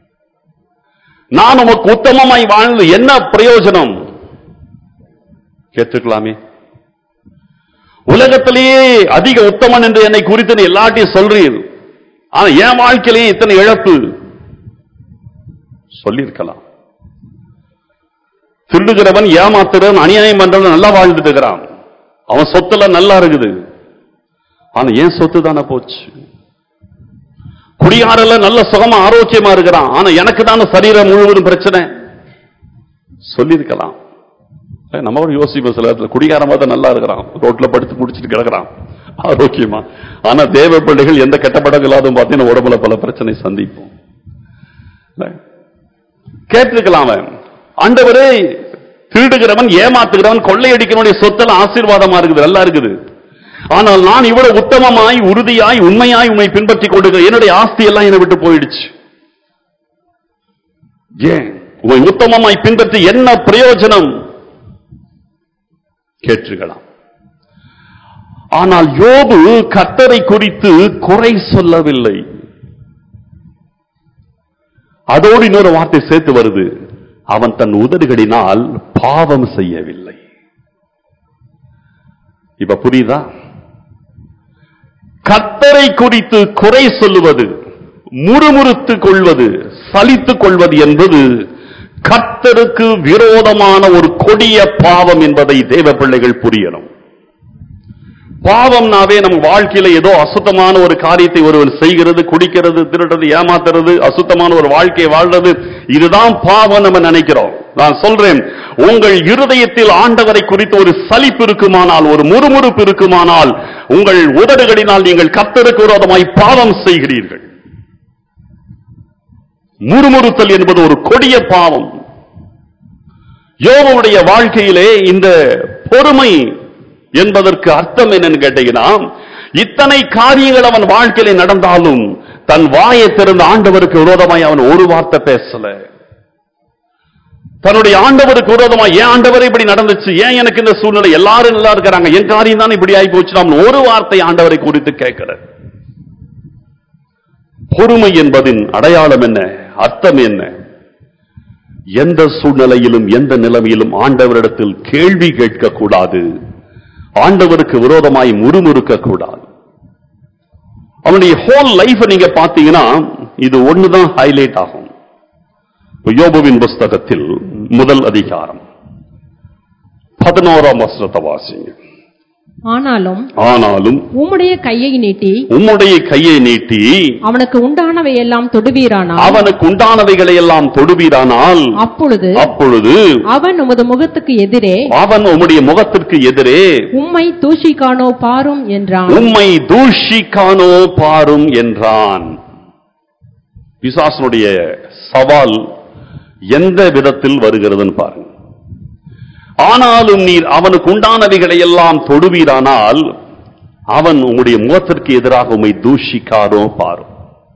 நான் உமக்கு உத்தமமாய் வாழ்ந்து என்ன பிரயோஜனம் கேட்டுக்கலாமே உலகத்திலேயே அதிக உத்தமன் என்று என்னை குறித்து நீ எல்லாத்தையும் சொல்றீர் ஆனா என் வாழ்க்கையிலேயே இத்தனை இழப்பு சொல்லியிருக்கலாம் திருடுகிறவன் ஏமாத்துறவன் அநியாயம் பண்றவன் நல்லா வாழ்ந்துட்டு இருக்கிறான் அவன் சொத்துல நல்லா இருக்குது ஆனா என் சொத்து தானே போச்சு குடியாரெல்லாம் நல்ல சுகமா ஆரோக்கியமா இருக்கிறான் ஆனா எனக்கு தானே சரீரம் முழுவதும் பிரச்சனை சொல்லியிருக்கலாம் ஏ, நம்ம ஒரு யோசிப்போம் சில இடத்துல குடிகாரமா தான் நல்லா இருக்கிறான் ரோட்ல படுத்து முடிச்சிட்டு கிடக்குறான் ஆரோக்கியமா ஆனா தேவ பிள்ளைகள் எந்த கெட்ட படம் இல்லாதும் பார்த்தீங்கன்னா உடம்புல பல பிரச்சனை சந்திப்போம் இல்ல? கேட்டிருக்கலாம் அவன் ஆண்டவரே திருடுகிறவன் ஏமாத்துகிறவன் கொள்ளையடிக்கிறவனுடைய சொத்தெல்லாம் ஆசீர்வாதமா இருக்குது நல்லா இருக்குது ஆனால் நான் இவ்வளவு உத்தமமாய் உறுதியாய் உண்மையாய் உண்மை பின்பற்றி கொண்டு என்னுடைய ஆஸ்தி எல்லாம் என்னை விட்டு போயிடுச்சு ஏன் உண்மை உத்தமமாய் பின்பற்றி என்ன பிரயோஜனம் கேட்டிருக்கலாம் ஆனால் யோபு கர்த்தரை குறித்து குறை சொல்லவில்லை அதோடு இன்னொரு வார்த்தை சேர்த்து வருது அவன் தன் உதடுகளினால் பாவம் செய்யவில்லை இப்ப புரியுதா கர்த்தரை குறித்து குறை சொல்லுவது முறுமுறுத்துக் கொள்வது சலித்துக் கொள்வது என்பது கர்த்தருக்கு விரோதமான ஒரு கொடிய பாவம் என்பதை தேவ பிள்ளைகள் புரியணும் பாவம்னாவே நம்ம வாழ்க்கையில ஏதோ அசுத்தமான ஒரு காரியத்தை ஒருவன் செய்கிறது குடிக்கிறது திருடுறது ஏமாத்துறது அசுத்தமான ஒரு வாழ்க்கையை வாழ்றது இதுதான் பாவம் நம்ம நினைக்கிறோம் நான் சொல்றேன் உங்கள் இருதயத்தில் ஆண்டவரை குறித்து ஒரு சலிப்பு இருக்குமானால் ஒரு முறுமுறுப்பு இருக்குமானால் உங்கள் உதடுகளினால் நீங்கள் கர்த்தருக்கு விரோதமாய் பாவம் செய்கிறீர்கள் முறுமுறுத்தல் என்பது ஒரு கொடிய பாவம் யோபுடைய வாழ்க்கையிலே இந்த பொறுமை என்பதற்கு அர்த்தம் என்னன்னு கேட்டீங்கன்னா இத்தனை காரியங்கள் அவன் வாழ்க்கையில நடந்தாலும் தன் வாயை திறந்த ஆண்டவருக்கு விரோதமாய் அவன் ஒரு வார்த்தை பேசல தன்னுடைய ஆண்டவருக்கு விரோதமா ஏன் ஆண்டவர் இப்படி நடந்துச்சு ஏன் எனக்கு இந்த சூழ்நிலை எல்லாரும் நல்லா இருக்கிறாங்க என் காரியம் தான் இப்படி ஆகி போச்சு நாம் ஒரு வார்த்தை ஆண்டவரை குறித்து கேட்கிற பொறுமை என்பதின் அடையாளம் என்ன அர்த்தம் என்ன எந்த சூழ்நிலையிலும் எந்த நிலைமையிலும் ஆண்டவரிடத்தில் கேள்வி கேட்கக்கூடாது ஆண்டவருக்கு விரோதமாய் முறுமுறுக்க கூடாது அவனுடைய ஹோல் லைஃப் நீங்க பாத்தீங்கன்னா இது ஒண்ணுதான் ஹைலைட் ஆகும் இப்ப யோபுவின் புஸ்தகத்தில் முதல் அதிகாரம் பதினோராம் வசனத்தை வாசிங்க ஆனாலும் ஆனாலும் உம்முடைய கையை நீட்டி உம்முடைய கையை நீட்டி அவனுக்கு உண்டானவையெல்லாம் தொடுவீரானால் அவனுக்கு உண்டானவைகளை எல்லாம் தொடுவீரானால் அப்பொழுது அப்பொழுது அவன் உமது முகத்துக்கு எதிரே அவன் உம்முடைய முகத்திற்கு எதிரே உம்மை தூஷிக்கானோ பாரும் என்றான் உம்மை தூஷிக்கானோ பாரும் என்றான் பிசாசனுடைய சவால் எந்த விதத்தில் வருகிறதுன்னு பாருங்க ஆனாலும் நீர் அவனுக்கு உண்டானவைகளை எல்லாம் தொடுவீரானால் அவன் உம்முடைய முகத்திற்கு எதிராக உம்மை தூஷிக்காரோ பாரும்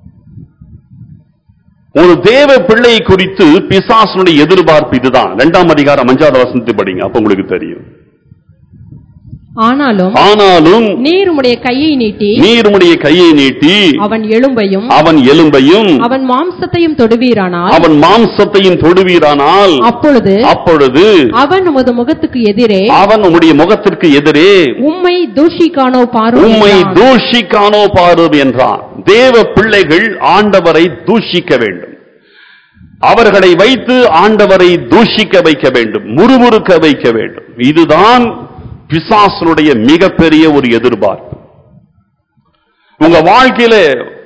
ஒரு தேவ பிள்ளை குறித்து பிசாசனுடைய எதிர்பார்ப்பு இதுதான் இரண்டாம் அதிகாரம் அஞ்சாவது வசனத்தை படிங்க அப்ப உங்களுக்கு தெரியும் ஆனாலும் ஆனாலும் நீர் உம்முடைய கையை நீட்டி நீர் உம்முடைய கையை நீட்டி அவன் எலும்பையும் அவன் எலும்பையும் அவன் மாம்சத்தையும் தொடுவீரானால் அவன் மாம்சத்தையும் தொடுவீரானால் அப்பொழுது அப்பொழுது அவன் உமது முகத்துக்கு எதிரே அவன் உம்முடைய முகத்திற்கு எதிரே உம்மை தூஷிக்கானோ பாரும் உம்மை என்றான். தூஷிக்கானோ பாரும் என்றான் தேவ பிள்ளைகள் ஆண்டவரை தூஷிக்க வேண்டும் அவர்களை வைத்து ஆண்டவரை தூஷிக்க வைக்க வேண்டும் முறுமுறுக்க வைக்க வேண்டும் இதுதான் பிசாசனுடைய மிகப்பெரிய ஒரு எதிர்பார்ப்பு உங்க வாழ்க்கையில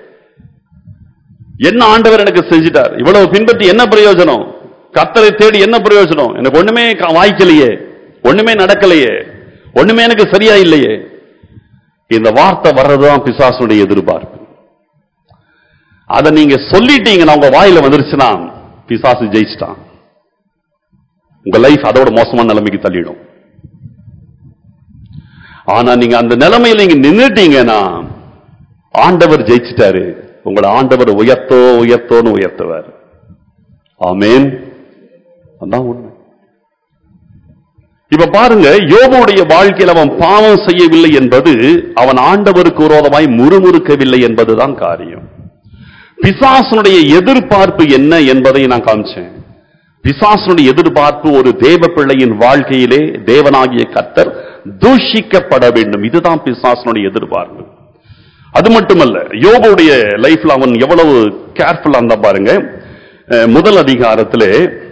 என்ன ஆண்டவர் எனக்கு செஞ்சிட்டார் இவ்வளவு பின்பற்றி என்ன பிரயோஜனம் கத்தரை தேடி என்ன பிரயோஜனம் எனக்கு ஒண்ணுமே க- வாய்க்கலையே ஒண்ணுமே நடக்கலையே ஒண்ணுமே எனக்கு சரியா இல்லையே இந்த வார்த்தை வர்றதுதான் பிசாசுடைய எதிர்பார்ப்பு அதை நீங்க சொல்லிட்டீங்கன்னா உங்க வாயில வந்துருச்சுன்னா பிசாசு ஜெயிச்சிட்டான் உங்க லைஃப் அதோட மோசமான நிலைமைக்கு தள்ளிடும் ஆனா நீங்க அந்த நிலைமையில நீங்க நின்னுட்டீங்கன்னா ஆண்டவர் ஜெயிச்சிட்டாரு உங்களை ஆண்டவர் உயர்த்தோ உயர்த்தோன்னு உயர்த்துவார் ஆமென் அதான் உண்மை இப்ப பாருங்க யோபுடைய வாழ்க்கையில் அவன் பாவம் செய்யவில்லை என்பது அவன் ஆண்டவருக்கு விரோதமாய் முறுமுறுக்கவில்லை என்பதுதான் காரியம் பிசாசனுடைய எதிர்பார்ப்பு என்ன என்பதை நான் காமிச்சேன் பிசாசனுடைய எதிர்பார்ப்பு ஒரு தேவ பிள்ளையின் வாழ்க்கையிலே தேவனாகிய கர்த்தர் தூஷிக்கப்பட வேண்டும் இதுதான் பிசாசனுடைய எதிர்பார்ப்பு அது மட்டுமல்ல யோபுடைய லைஃப்ல அவன் எவ்வளவு கேர்ஃபுல்லா இருந்தா பாருங்க அஹ், முதல் அதிகாரத்திலே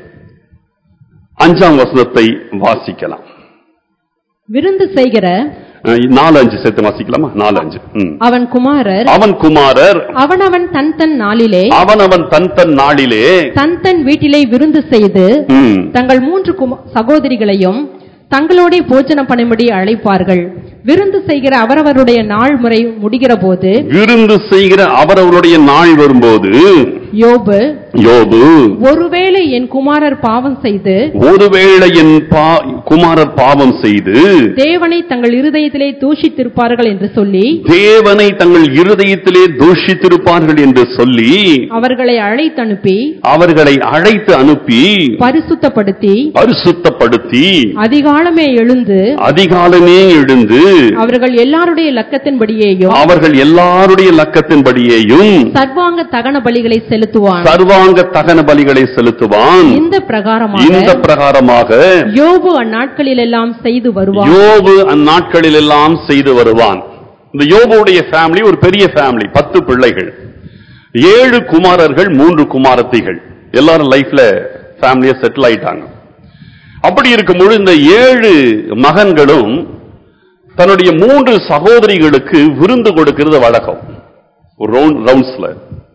அஞ்சாம் வசனத்தை வாசிக்கலாம் விருந்து செய்கிற அஹ், நாலு அஞ்சு சேர்த்து வாசிக்கலாமா நாலு அஞ்சு ம். அவன் குமாரர் அவன் குமாரர் அவனவன் தன் தன் நாளிலே அவனவன் தன் தன் நாளிலே தன் தன் வீட்டிலே விருந்து செய்து ம், தங்கள் மூன்று குமா- சகோதரிகளையும் தங்களோட போஜனம் பண்ணும்படி அழைப்பார்கள் விருந்து செய்கிற அவரவருடைய நாள் முறை முடிகிற போது விருந்து செய்கிற அவரவருடைய நாள் வரும்போது யோபு யோபு ஒருவேளை என் குமாரர் பாவம் செய்து ஒருவேளை என் பா- குமாரர் பாவம் செய்து தேவனை தங்கள் இருதயத்திலே தூஷித்திருப்பார்கள் என்று சொல்லி தேவனை தங்கள் இருதயத்திலே தூஷித்திருப்பார்கள் என்று சொல்லி அவர்களை அழைத்தனுப்பி அவர்களை அழைத்து அனுப்பி பரிசுத்தப்படுத்தி பரிசுத்தப்படுத்தி அதிகாலமே எழுந்து அதிகாலமே எழுந்து அவர்கள் எல்லாருடைய லக்கத்தின்படியேயும் அவர்கள் எல்லாருடைய லக்கத்தின்படியேயும் சர்வாங்க தகன பலிகளை செலுத்துவான் சர்வாங்க தகன பலிகளை செலுத்துவான் இந்த பிரகாரமாக இந்த பிரகாரமாக யோபு அந்நாட்களில் எல்லாம் செய்து வருவான் யோபு அந்நாட்களில் எல்லாம் செய்து வருவான் இந்த யோபுடைய ஃபேமிலி ஒரு பெரிய ஃபேமிலி பத்து பிள்ளைகள் ஏழு குமாரர்கள் மூன்று குமாரத்திகள் எல்லாரும் லைஃப்ல ஃபேமிலியா செட்டில் ஆயிட்டாங்க அப்படி இருக்கும்போது இந்த ஏழு மகன்களும் தன்னுடைய மூன்று சகோதரிகளுக்கு விருந்து கொடுக்கிறது வழக்கம் ஒரு ரவுண்ட் ரவுண்ட்ஸ்ல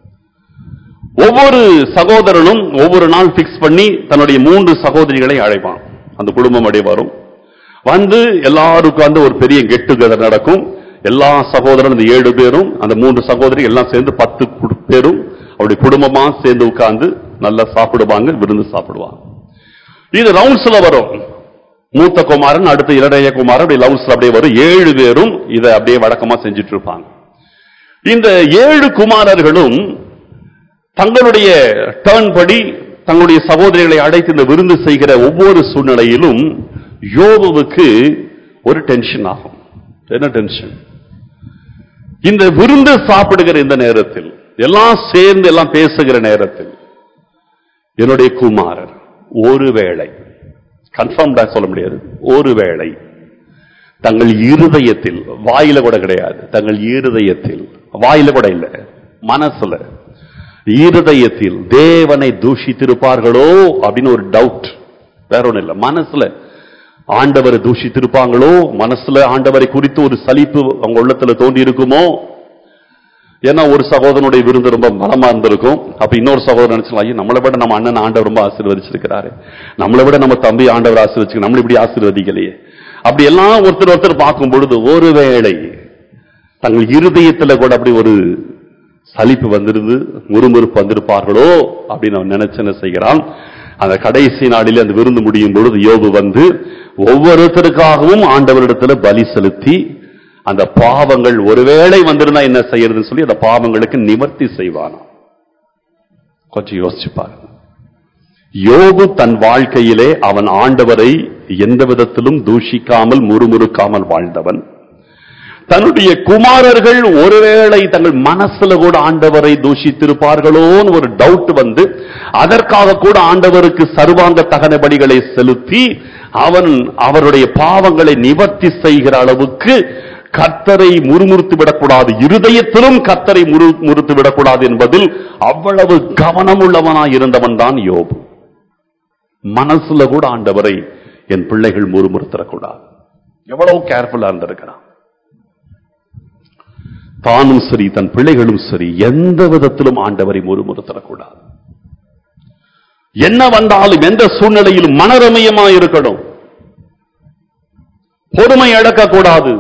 ஒவ்வொரு சகோதரனும் ஒவ்வொரு நாள் பிக்ஸ் பண்ணி தன்னுடைய மூன்று சகோதரிகளை அழைப்பான் அந்த குடும்பம் அப்படியே வரும் வந்து எல்லாருக்கும் வந்து ஒரு பெரிய கெட் டுகெதர் நடக்கும் எல்லா சகோதரன் இந்த ஏழு பேரும் அந்த மூன்று சகோதரி எல்லாம் சேர்ந்து பத்து குடு- பேரும் அப்படி குடும்பமா சேர்ந்து உட்கார்ந்து நல்லா சாப்பிடுவாங்க விருந்து சாப்பிடுவாங்க இது ரவுண்ட்ஸ்ல வரும் மூத்த குமாரன் அடுத்து இரடைய குமாரன் அப்படி ரவுண்ட்ஸ்ல அப்படியே வரும் ஏழு பேரும் இதை அப்படியே வழக்கமா செஞ்சுட்டு இருப்பாங்க இந்த ஏழு குமாரர்களும் தங்களுடைய டர்ன் படி தங்களுடைய சகோதரிகளை அழைத்து இந்த விருந்து செய்கிற ஒவ்வொரு சூழ்நிலையிலும் யோபுவுக்கு ஒரு டென்ஷன் ஆகும் என்ன டென்ஷன் இந்த விருந்து சாப்பிடுகிற இந்த நேரத்தில் எல்லாம் சேர்ந்து எல்லாம் பேசுகிற நேரத்தில் என்னுடைய குமாரர் ஒருவேளை கன்ஃபார்ம்டா சொல்ல முடியாது ஒருவேளை தங்கள் இருதயத்தில் வாயில கூட கிடையாது தங்கள் இருதயத்தில் வாயில கூட இல்ல மனசுல இருதயத்தில் தேவனை தூஷித்திருப்பார்களோ அப்படின்னு ஒரு டவுட் வேற ஒண்ணும் இல்ல மனசுல ஆண்டவரை தூஷித்திருப்பாங்களோ மனசுல ஆண்டவரை குறித்து ஒரு சலிப்பு அவங்க உள்ளத்துல தோண்டி இருக்குமோ ஏன்னா ஒரு சகோதரனுடைய விருந்து ரொம்ப பலமா இருந்திருக்கும் அப்ப இன்னொரு சகோதரன் நினைச்சலாம் ஐயோ நம்மளை விட நம்ம அண்ணன் ஆண்டவர் ரொம்ப ஆசீர்வதிச்சிருக்கிறாரு நம்மளை விட நம்ம தம்பி ஆண்டவர் ஆசீர்வதிச்சு நம்மள இப்படி ஆசீர்வதிக்கலையே அப்படி எல்லாம் ஒருத்தர் ஒருத்தர் பார்க்கும் பொழுது ஒருவேளை தங்கள் இருதயத்துல கூட அப்படி ஒரு சலிப்பு வந்திருந்து முறுமுறுப்பு வந்திருப்பார்களோ அப்படின்னு அவன் நினைச்சு என்ன செய்கிறான் அந்த கடைசி நாளில் அந்த விருந்து முடியும் பொழுது யோபு வந்து ஒவ்வொருத்தருக்காகவும் ஆண்டவரிடத்துல பலி செலுத்தி அந்த பாவங்கள் ஒருவேளை வந்திருந்தா என்ன செய்யறதுன்னு சொல்லி அந்த பாவங்களுக்கு நிவர்த்தி செய்வானாம் கொஞ்சம் யோசிச்சு பாருங்க யோபு தன் வாழ்க்கையிலே அவன் ஆண்டவரை எந்த விதத்திலும் தூஷிக்காமல் முறுமுறுக்காமல் வாழ்ந்தவன் தன்னுடைய குமாரர்கள் ஒருவேளை தங்கள் மனசுல கூட ஆண்டவரை தூஷித்திருப்பார்களோன்னு ஒரு டவுட் வந்து அதற்காக கூட ஆண்டவருக்கு சர்வாங்க தகன பலிகளை செலுத்தி அவன் அவருடைய பாவங்களை நிவர்த்தி செய்கிற அளவுக்கு கர்த்தரை முறுமுறுத்து விடக்கூடாது இருதயத்திலும் கர்த்தரை முறு முறுத்து விடக்கூடாது என்பதில் அவ்வளவு கவனமுள்ளவனாய் இருந்தவன் தான் யோபு மனசுல கூட ஆண்டவரை என் பிள்ளைகள் முறுமுறுத்தரக்கூடாது எவ்வளவு கேர்ஃபுல்லா இருந்திருக்கிறான் தானும் சரி தன் பிள்ளைகளும் சரி எந்த விதத்திலும் ஆண்டவரை முறுமுறுத்தரக்கூடாது என்ன வந்தாலும் எந்த சூழ்நிலையிலும் மனரமயமா இருக்கணும் பொறுமை இழக்கக்கூடாது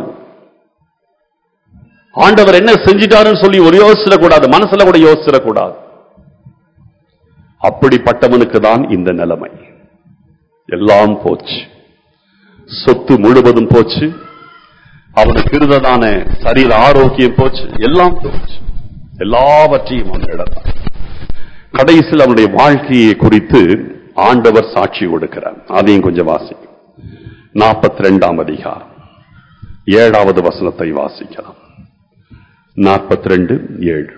ஆண்டவர் என்ன செஞ்சிட்டாருன்னு சொல்லி ஒரு யோசிச்சிடக்கூடாது மனசுல கூட யோசிச்சிடக்கூடாது அப்படிப்பட்டவனுக்கு தான் இந்த நிலைமை எல்லாம் போச்சு சொத்து முழுவதும் போச்சு அவனுக்கு இருந்ததான சரீர ஆரோக்கியம் போச்சு எல்லாம் போச்சு எல்லாவற்றையும் அவன் இழந்தான் கடைசியில் அவனுடைய வாழ்க்கையை குறித்து ஆண்டவர் சாட்சி கொடுக்கிறார் அதையும் கொஞ்சம் வாசி நாற்பத்தி ரெண்டாம் அதிகாரம் ஏழாவது வசனத்தை வாசிக்கலாம் நாற்பத்தி ரெண்டு ஏழு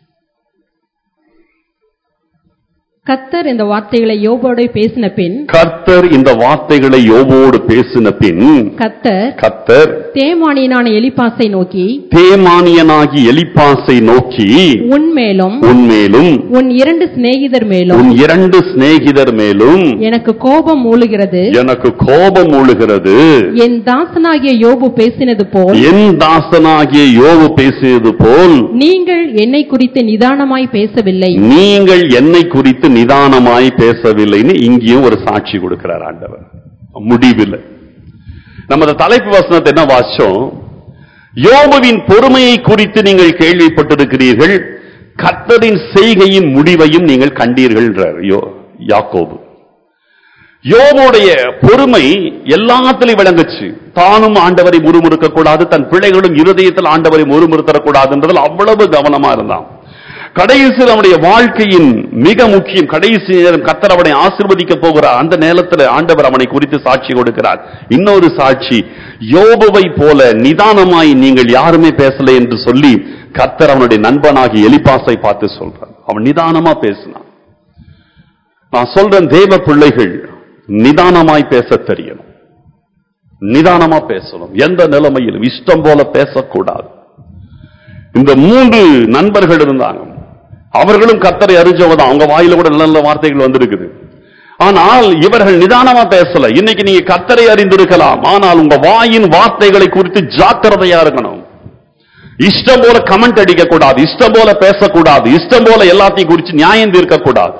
கத்தர் இந்த வார்த்தைகளை யோபோடு பேசின பின் கர்த்தர் இந்த வார்த்தைகளை யோவோடு பேசின பின் கத்தர் கர்த்தர் தேமானியனான எலிப்பாசை நோக்கி தேமானியனாகி எலிப்பாசை நோக்கி உன் மேலும் உன்மேலும் உன் இரண்டு சிநேகிதர் மேலும் உன் இரண்டு சிநேகிதர் மேலும் எனக்கு கோபம் மூழுகிறது எனக்கு கோபம் மூழுகிறது என் தாசனாகிய யோபு பேசினது போல் என் தாசனாகிய யோவு பேசியது போல் நீங்கள் என்னை குறித்து நிதானமாய் பேசவில்லை நீங்கள் என்னை குறித்து நிதானமாய் பேசவில்லைன்னு இங்கேயும் ஒரு சாட்சி கொடுக்கிறார் ஆண்டவர் முடிவில் நம்ம அந்த தலைப்பு வசனத்தை என்ன வாசிச்சோம் யோபுவின் பொறுமையை குறித்து நீங்கள் கேள்விப்பட்டிருக்கிறீர்கள் கர்த்தரின் செய்கையின் முடிவையும் நீங்கள் கண்டீர்கள் யோ யாக்கோபு யோபுடைய பொறுமை எல்லாத்திலையும் விளங்குச்சு தானும் ஆண்டவரை முறுமுறுக்க கூடாது தன் பிள்ளைகளும் இருதயத்தில் ஆண்டவரை முறுமுறுத்தரக்கூடாது என்பதில் அவ்வளவு கவனமா இருந்தான் கடைசி நம்முடைய வாழ்க்கையின் மிக முக்கியம் கடைசி நேரம் கத்தர் அவனை ஆசிர்வதிக்க போகிறார் அந்த நேரத்தில் ஆண்டவர் அவனை குறித்து சாட்சி கொடுக்கிறார் இன்னொரு சாட்சி யோபுவை போல நிதானமாய் நீங்கள் யாருமே பேசல என்று சொல்லி கத்தர் அவனுடைய நண்பனாகி எலிப்பாசை பார்த்து சொல்றார் அவன் நிதானமா பேசினான் நான் சொல்றேன் தேவ பிள்ளைகள் நிதானமாய் பேச தெரியணும் நிதானமா பேசணும் எந்த நிலைமையிலும் இஷ்டம் போல பேசக்கூடாது இந்த மூன்று நண்பர்கள் இருந்தாங்க அவர்களும் கத்தரை அறிஞ்சவதான் அவங்க வாயில கூட நல்ல நல்ல வார்த்தைகள் வந்திருக்குது ஆனால் இவர்கள் நிதானமா பேசல இன்னைக்கு நீங்க கத்தரை அறிந்திருக்கலாம் ஆனால் உங்க வாயின் வார்த்தைகளை குறித்து ஜாக்கிரதையா இருக்கணும் இஷ்டம் போல கமெண்ட் அடிக்க கூடாது இஷ்டம் போல பேசக்கூடாது இஷ்டம் போல எல்லாத்தையும் குறித்து நியாயம் தீர்க்க கூடாது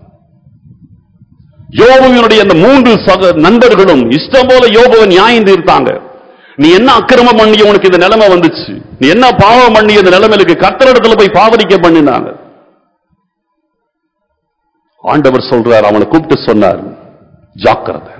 யோபுவினுடைய அந்த மூன்று சக நண்பர்களும் இஷ்டம் போல யோபுவை நியாயம் தீர்த்தாங்க நீ என்ன அக்கிரமம் பண்ணி உனக்கு இந்த நிலைமை வந்துச்சு நீ என்ன பாவம் பண்ணி இந்த நிலைமையிலுக்கு கத்தரிடத்துல போய் பாவரிக்க பண்ணினாங்க ஆண்டவர் சொல்றார் அவனை கூப்பிட்டு சொன்னார் ஜாக்கிரதை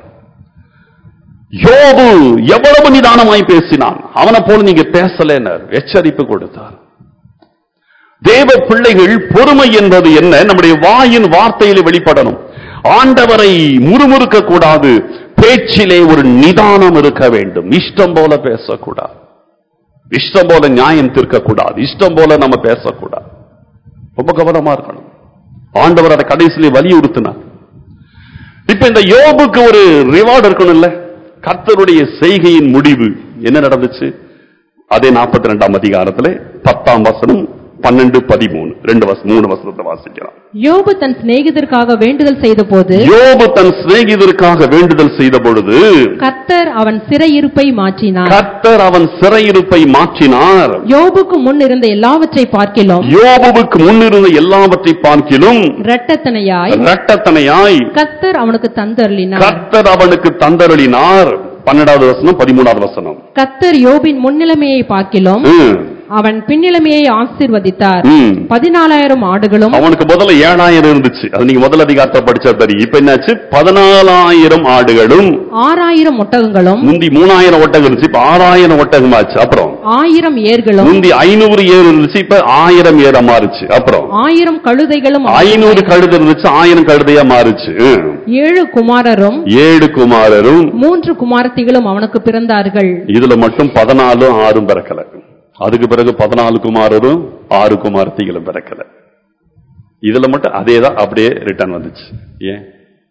யோபு எவ்வளவு நிதானமாய் பேசினான் அவனை போல நீங்க பேசலைன்னார் எச்சரிப்பு கொடுத்தார் தேவ பிள்ளைகள் பொறுமை என்பது என்ன நம்முடைய வாயின் வார்த்தையில வெளிப்படணும் ஆண்டவரை முறுமுறுக்க கூடாது பேச்சிலே ஒரு நிதானம் இருக்க வேண்டும் இஷ்டம் போல பேசக்கூடாது இஷ்டம் போல நியாயம் தீர்க்க கூடாது இஷ்டம் போல நம்ம பேசக்கூடாது ரொம்ப கவனமா இருக்கணும் ஆண்டவர் அதை கடைசியிலே வலியுறுத்தினார் இப்ப இந்த யோபுக்கு ஒரு ரிவார்டு இருக்கணும்ல கர்த்தருடைய செய்கையின் முடிவு என்ன நடந்துச்சு அதே நாற்பத்தி ரெண்டாம் அதிகாரத்துல பத்தாம் வசனம் பன்னெண்டு பதிமூணு ரெண்டு வசனம் மூணு வசனத்தை வாசிக்கலாம் யோபு தன் சிநேகிதருக்காக வேண்டுதல் செய்தபோது யோபு தன் சிநேகிதருக்காக வேண்டுதல் செய்த பொழுது கர்த்தர் அவன் சிறையிருப்பை மாற்றினார் கர்த்தர் அவன் சிறையிருப்பை மாற்றினார் யோபுக்கு முன் இருந்த எல்லாவற்றை பார்க்கிலும் யோபுவுக்கு முன்னிருந்த எல்லாவற்றை பார்க்கிலும் இரட்டத்தனையாய் இரட்டத்தனையாய் கர்த்தர் அவனுக்கு தந்தருளினார் கர்த்தர் அவனுக்கு தந்தருளினார் பன்னெண்டாவது வசனம் பதிமூணாவது வசனம் கர்த்தர் யோபின் முன்னிலைமையை பார்க்கிலும் ம். அவன் பின்னிலைமையை ஆசீர்வதித்தார் ம். பதினாலாயிரம் ஆடுகளும் அவனுக்கு முதல்ல ஏழாயிரம் இருந்துச்சு அது நீங்க முதல் அதிகாரத்தை படிச்சா தெரியும் இப்ப என்னாச்சு பதினாலாயிரம் ஆடுகளும் ஆறாயிரம் ஒட்டகங்களும் முந்தி மூணாயிரம் ஒட்டகம் இருந்துச்சு இப்ப ஆறாயிரம் ஒட்டகம் ஆச்சு அப்புறம் ஆயிரம் ஏர்களும் முந்தி ஐநூறு ஏர் இருந்துச்சு இப்ப ஆயிரம் ஏரா மாறுச்சு அப்புறம் ஆயிரம் கழுதைகளும் ஐநூறு கழுதை இருந்துச்சு ஆயிரம் கழுதையா மாறுச்சு ம். ஏழு குமாரரும் ஏழு குமாரரும் மூன்று குமாரத்திகளும் அவனுக்கு பிறந்தார்கள் இதுல மட்டும் பதினாலும் ஆறும் பிறக்கல அதுக்கு பிறகு பதினாலு குமாரரும் ஆறு குமாரத்திகளும் பிறக்கல இதுல மட்டும் அதே தான் அப்படியே ரிட்டர்ன் வந்துச்சு ஏன்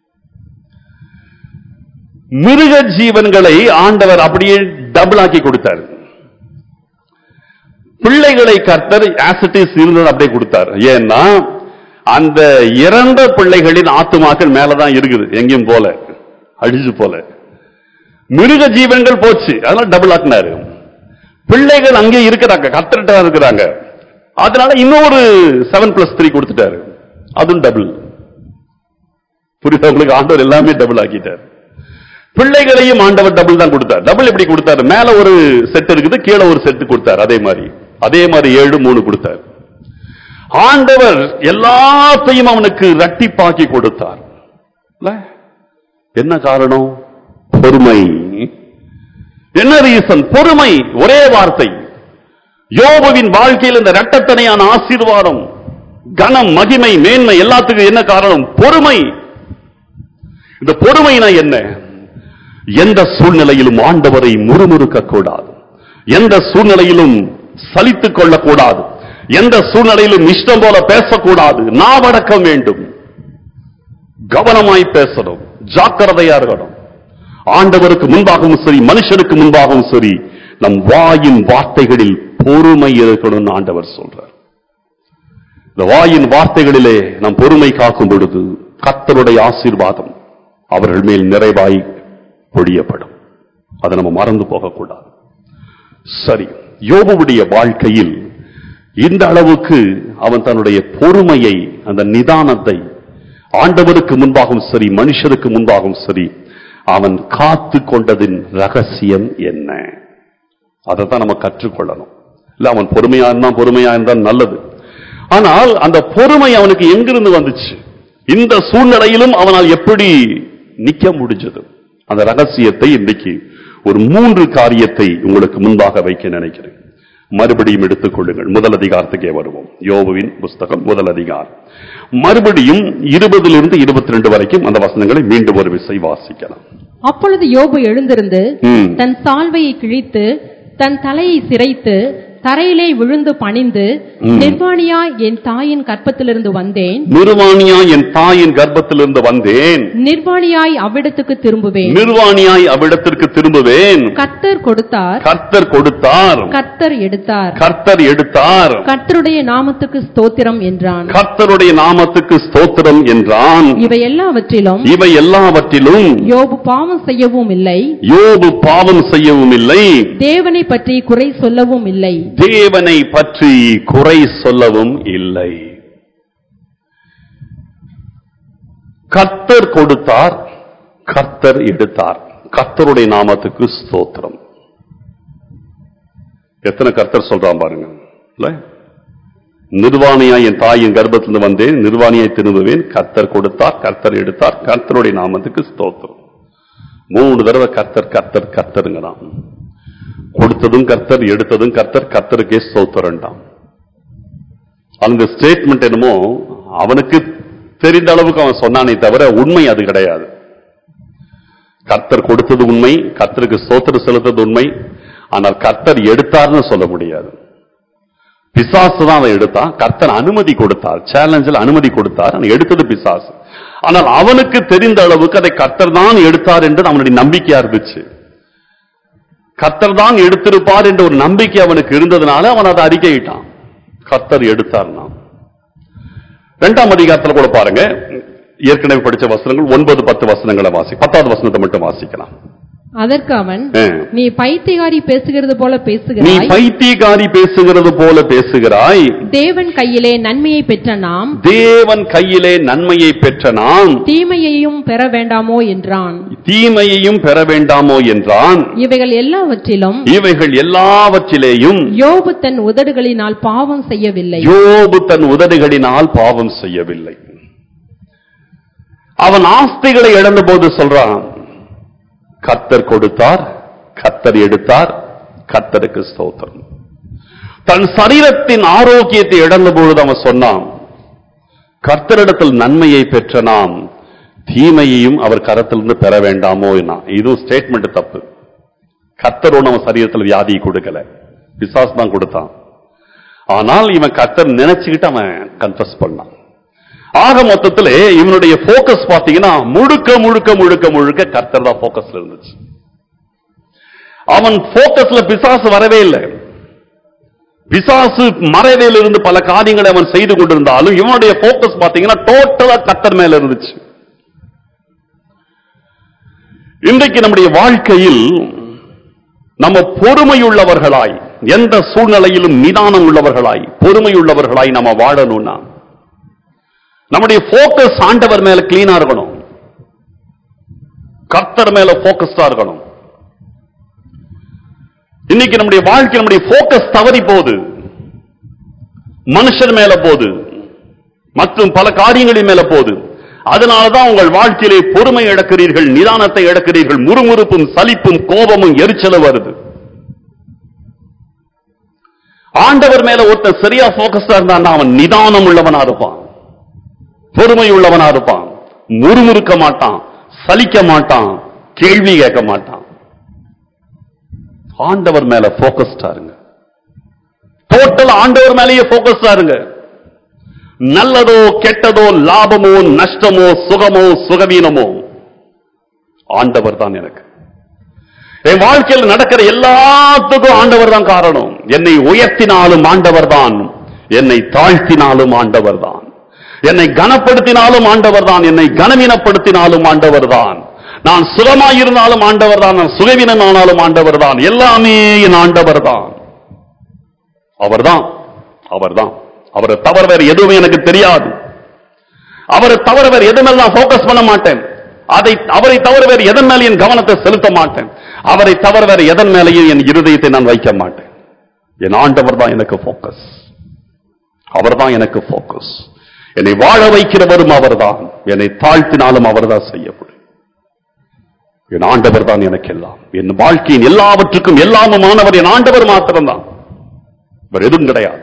மிருக ஜீவன்களை ஆண்டவர் அப்படியே டபுள் ஆக்கி கொடுத்தார் பிள்ளைகளை கர்த்தர் ஆசிட்டிஸ் இருந்தது அப்படியே கொடுத்தார் ஏன்னா அந்த இறந்த பிள்ளைகளின் ஆத்துமாக்கள் மேலதான் இருக்குது எங்கேயும் போல அழிஞ்சு போல மிருக ஜீவன்கள் போச்சு அதனால டபுள் ஆக்குனாரு பிள்ளைகள் அங்கே இருக்கிறாங்க கத்திரிட்டா இருக்கிறாங்க அதனால இன்னொரு செவன் பிளஸ் த்ரீ கொடுத்துட்டாரு அதுவும் டபுள் புரியுதா உங்களுக்கு ஆண்டவர் எல்லாமே டபுள் ஆக்கிட்டார் பிள்ளைகளையும் ஆண்டவர் டபுள் தான் கொடுத்தார் டபுள் எப்படி கொடுத்தாரு மேல ஒரு செட் இருக்குது கீழே ஒரு செட் கொடுத்தார் அதே மாதிரி அதே மாதிரி ஏழு மூணு கொடுத்தார் ஆண்டவர் எல்லாத்தையும் அவனுக்கு ரட்டிப்பாக்கி கொடுத்தார் இல்ல? என்ன காரணம் பொறுமை என்ன ரீசன் பொறுமை ஒரே வார்த்தை யோபுவின் வாழ்க்கையில் இந்த இரட்டத்தனையான ஆசீர்வாதம் கனம் மகிமை மேன்மை எல்லாத்துக்கும் என்ன காரணம் பொறுமை இந்த பொறுமைனா என்ன எந்த சூழ்நிலையிலும் ஆண்டவரை முறுமுறுக்க கூடாது எந்த சூழ்நிலையிலும் சலித்துக் கொள்ளக்கூடாது எந்த சூழ்நிலையிலும் இஷ்டம் போல பேசக்கூடாது நாவடக்கம் வேண்டும் கவனமாய் பேசணும் ஜாக்கிரதையா இருக்கணும் ஆண்டவருக்கு முன்பாகவும் சரி மனுஷனுக்கு முன்பாகவும் சரி நம் வாயின் வார்த்தைகளில் பொறுமை இருக்கணும்னு ஆண்டவர் சொல்றார் இந்த வாயின் வார்த்தைகளிலே நாம் பொறுமை காக்கும் பொழுது கர்த்தருடைய ஆசீர்வாதம் அவர்கள் மேல் நிறைவாய் பொழியப்படும் அதை நம்ம மறந்து போகக்கூடாது சரி யோபுவுடைய வாழ்க்கையில் இந்த அளவுக்கு அவன் தன்னுடைய பொறுமையை அந்த நிதானத்தை ஆண்டவருக்கு முன்பாகவும் சரி மனுஷருக்கு முன்பாகவும் சரி அவன் காத்து கொண்டதின் ரகசியம் என்ன அதை தான் நம்ம கற்றுக்கொள்ளணும் இல்ல அவன் பொறுமையா இருந்தான் பொறுமையா இருந்தால் நல்லது ஆனால் அந்த பொறுமை அவனுக்கு எங்கிருந்து வந்துச்சு இந்த சூழ்நிலையிலும் அவனால் எப்படி நிக்க முடிஞ்சது அந்த ரகசியத்தை இன்னைக்கு ஒரு மூன்று காரியத்தை உங்களுக்கு முன்பாக வைக்க நினைக்கிறேன் மறுபடியும் எடுத்துக் கொள்ளுங்கள் முதல் அதிகாரத்துக்கே வருவோம் யோபுவின் புஸ்தகம் முதல் அதிகாரம் மறுபடியும் இருபதிலிருந்து இருபத்தி ரெண்டு வரைக்கும் அந்த வசனங்களை மீண்டும் ஒரு விசை வாசிக்கலாம் அப்பொழுது யோபு எழுந்திருந்து ம். தன் சால்வையை கிழித்து தன் தலையை சிரைத்து தரையிலே விழுந்து பணிந்து ம். நிர்வாணியா என் தாயின் கற்பத்திலிருந்து வந்தேன் நிர்வாணியா என் தாயின் கர்ப்பத்திலிருந்து வந்தேன் நிர்வாணியாய் அவ்விடத்துக்கு திரும்புவேன் நிர்வாணியாய் அவ்விடத்திற்கு திரும்புவேன் கர்த்தர் கொடுத்தார் கர்த்தர் கொடுத்தார் கர்த்தர் எடுத்தார் கர்த்தர் எடுத்தார் கர்த்தருடைய நாமத்துக்கு ஸ்தோத்திரம் என்றான் கர்த்தருடைய நாமத்துக்கு ஸ்தோத்திரம் என்றான் இவை எல்லாவற்றிலும் இவை எல்லாவற்றிலும் யோபு பாவம் செய்யவும் இல்லை யோபு பாவம் செய்யவும் இல்லை தேவனை பற்றி குறை சொல்லவும் இல்லை தேவனை பற்றி குறை சொல்லவும் இல்லை கர்த்தர் கொடுத்தார் கர்த்தர் எடுத்தார் கர்த்தருடைய நாமத்துக்கு ஸ்தோத்திரம் எத்தனை கர்த்தர் சொல்றான் பாருங்க இல்ல நிர்வாணியாய் என் தாயின் கர்ப்பத்திலிருந்து வந்தேன் நிர்வாணியாய் திரும்புவேன் கர்த்தர் கொடுத்தார் கர்த்தர் எடுத்தார் கர்த்தருடைய நாமத்துக்கு ஸ்தோத்திரம் மூணு தடவை கர்த்தர் கர்த்தர் கர்த்தருங்கிறான் கொடுத்ததும் கர்த்தர் எடுத்ததும் கர்த்தர் கர்த்தருக்கே ஸ்தோத்திரண்டாம் அந்த ஸ்டேட்மெண்ட் என்னமோ அவனுக்கு தெரிந்த அளவுக்கு அவன் சொன்னானே தவிர உண்மை அது கிடையாது கர்த்தர் கொடுத்தது உண்மை கர்த்தருக்கு ஸ்தோத்திரம் செலுத்தது உண்மை ஆனால் கர்த்தர் எடுத்தார்னு சொல்ல முடியாது பிசாசு தான் அதை எடுத்தான் கர்த்தர் அனுமதி கொடுத்தார் சேலஞ்சில் அனுமதி கொடுத்தார் ஆனால் எடுத்தது பிசாசு ஆனால் அவனுக்கு தெரிந்த அளவுக்கு அதை கர்த்தர் தான் எடுத்தார் என்று அவனுடைய நம்பிக்கையா இருந்துச்சு கர்த்தர் தான் எடுத்திருப்பார் என்ற ஒரு நம்பிக்கை அவனுக்கு இருந்ததுனால அவன் அதை அறிக்கையிட்டான் கர்த்தர் எடுத்தார்னா இரண்டாம் அதிகாரத்துல கூட பாருங்க ஏற்கனவே படிச்ச வசனங்கள் ஒன்பது பத்து வசனங்களை வாசி பத்தாவது வசனத்தை மட்டும் வாசிக்கலாம் அதற்கு அவன் ஆ. நீ பைத்தியகாரி பேசுகிறது போல நீ பேசுகிறாய் பைத்தியக்காரி பேசுகிறது போல பேசுகிறாய் தேவன் கையிலே நன்மையை பெற்ற நாம் தேவன் கையிலே நன்மையை பெற்ற நாம் தீமையையும் பெற வேண்டாமோ என்றான் தீமையையும் பெற வேண்டாமோ என்றான் இவைகள் எல்லாவற்றிலும் இவைகள் எல்லாவற்றிலேயும் யோபு தன் உதடுகளினால் பாவம் செய்யவில்லை யோபு தன் உதடுகளினால் பாவம் செய்யவில்லை அவன் ஆஸ்திகளை இழந்தபோது சொல்றான் கத்தர் கொடுத்தார் கத்தர் எடுத்தார் கத்தருக்கு ஸ்தோத்திரம் தன் சரீரத்தின் ஆரோக்கியத்தை இழந்த பொழுது அவன் சொன்னான் கர்த்தரிடத்தில் நன்மையை பெற்ற நாம் தீமையையும் அவர் கரத்திலிருந்து பெற வேண்டாமோ என்ன இதுவும் ஸ்டேட்மெண்ட் தப்பு கர்த்தரோடு அவன் சரீரத்தில் வியாதியை கொடுக்கல பிசாஸ் தான் கொடுத்தான் ஆனால் இவன் கர்த்தர் நினைச்சுக்கிட்டு அவன் கன்ஃபஸ் பண்ணான் ஆக மொத்தத்திலே இவனுடைய போக்கஸ் பாத்தீங்கன்னா முழுக்க முழுக்க முழுக்க முழுக்க கர்த்தர் தான் போக்கஸ்ல இருந்துச்சு அவன் போக்கஸ்ல பிசாசு வரவே இல்லை பிசாசு மறைவையில் இருந்து பல காரியங்களை அவன் செய்து கொண்டிருந்தாலும் இவனுடைய போக்கஸ் பாத்தீங்கன்னா டோட்டலா கர்த்தர் மேல இருந்துச்சு இன்றைக்கு நம்முடைய வாழ்க்கையில் நம்ம பொறுமையுள்ளவர்களாய் எந்த சூழ்நிலையிலும் நிதானம் உள்ளவர்களாய் பொறுமையுள்ளவர்களாய் நம்ம வாழணும்னா நம்முடைய போக்கஸ் ஆண்டவர் மேல கிளீனா இருக்கணும் கர்த்தர் மேல போக்கஸ்டா இருக்கணும் இன்னைக்கு நம்முடைய வாழ்க்கை நம்முடைய போக்கஸ் தவறி போகுது மனுஷர் மேல போகுது மற்றும் பல காரியங்களின் மேல போகுது அதனாலதான் உங்கள் வாழ்க்கையிலே பொறுமை இழக்கிறீர்கள் நிதானத்தை இழக்கிறீர்கள் முறுமுறுப்பும் சலிப்பும் கோபமும் எரிச்சலும் வருது ஆண்டவர் மேல ஒருத்தன் சரியா போக்கஸ்டா இருந்தான் அவன் நிதானம் உள்ளவனா இருப்பான் பொறுமை உள்ளவனா இருப்பான் முறுமுறுக்க மாட்டான் சலிக்க மாட்டான் கேள்வி கேட்க மாட்டான் ஆண்டவர் மேல போக்கஸ்டா இருங்க டோட்டல் ஆண்டவர் மேலேயே போக்கஸ்டா இருங்க நல்லதோ கெட்டதோ லாபமோ நஷ்டமோ சுகமோ சுகவீனமோ ஆண்டவர் தான் எனக்கு என் வாழ்க்கையில் நடக்கிற எல்லாத்துக்கும் ஆண்டவர் தான் காரணம் என்னை உயர்த்தினாலும் ஆண்டவர் தான் என்னை தாழ்த்தினாலும் ஆண்டவர் தான் என்னை கனப்படுத்தினாலும் ஆண்டவர் தான் என்னை கனவீனப்படுத்தினாலும் ஆண்டவர் தான் நான் சுகமாயிருந்தாலும் ஆண்டவர் தான் நான் சுகவீனமானாலும் ஆண்டவர் தான் எல்லாமே என் ஆண்டவர் தான் அவர்தான் அவர்தான் அவரை தவிர வேற எதுவுமே எனக்கு தெரியாது அவரை தவிர வேற எது மேல நான் ஃபோக்கஸ் பண்ண மாட்டேன் அதை அவரை தவிர வேற எதன் மேல என் கவனத்தை செலுத்த மாட்டேன் அவரை தவிர வேற எதன் மேலேயும் என் இருதயத்தை நான் வைக்க மாட்டேன் என் ஆண்டவர் தான் எனக்கு ஃபோக்கஸ் அவர்தான் எனக்கு ஃபோக்கஸ் என்னை வாழ வைக்கிறவரும் அவர்தான் என்னை தாழ்த்தினாலும் அவர்தான் செய்ய முடியும் என் ஆண்டவர் தான் எனக்கு எல்லாம் என் வாழ்க்கையின் எல்லாவற்றுக்கும் எல்லாமுமானவர் என் ஆண்டவர் மாத்திரம்தான் வேற எதுவும் கிடையாது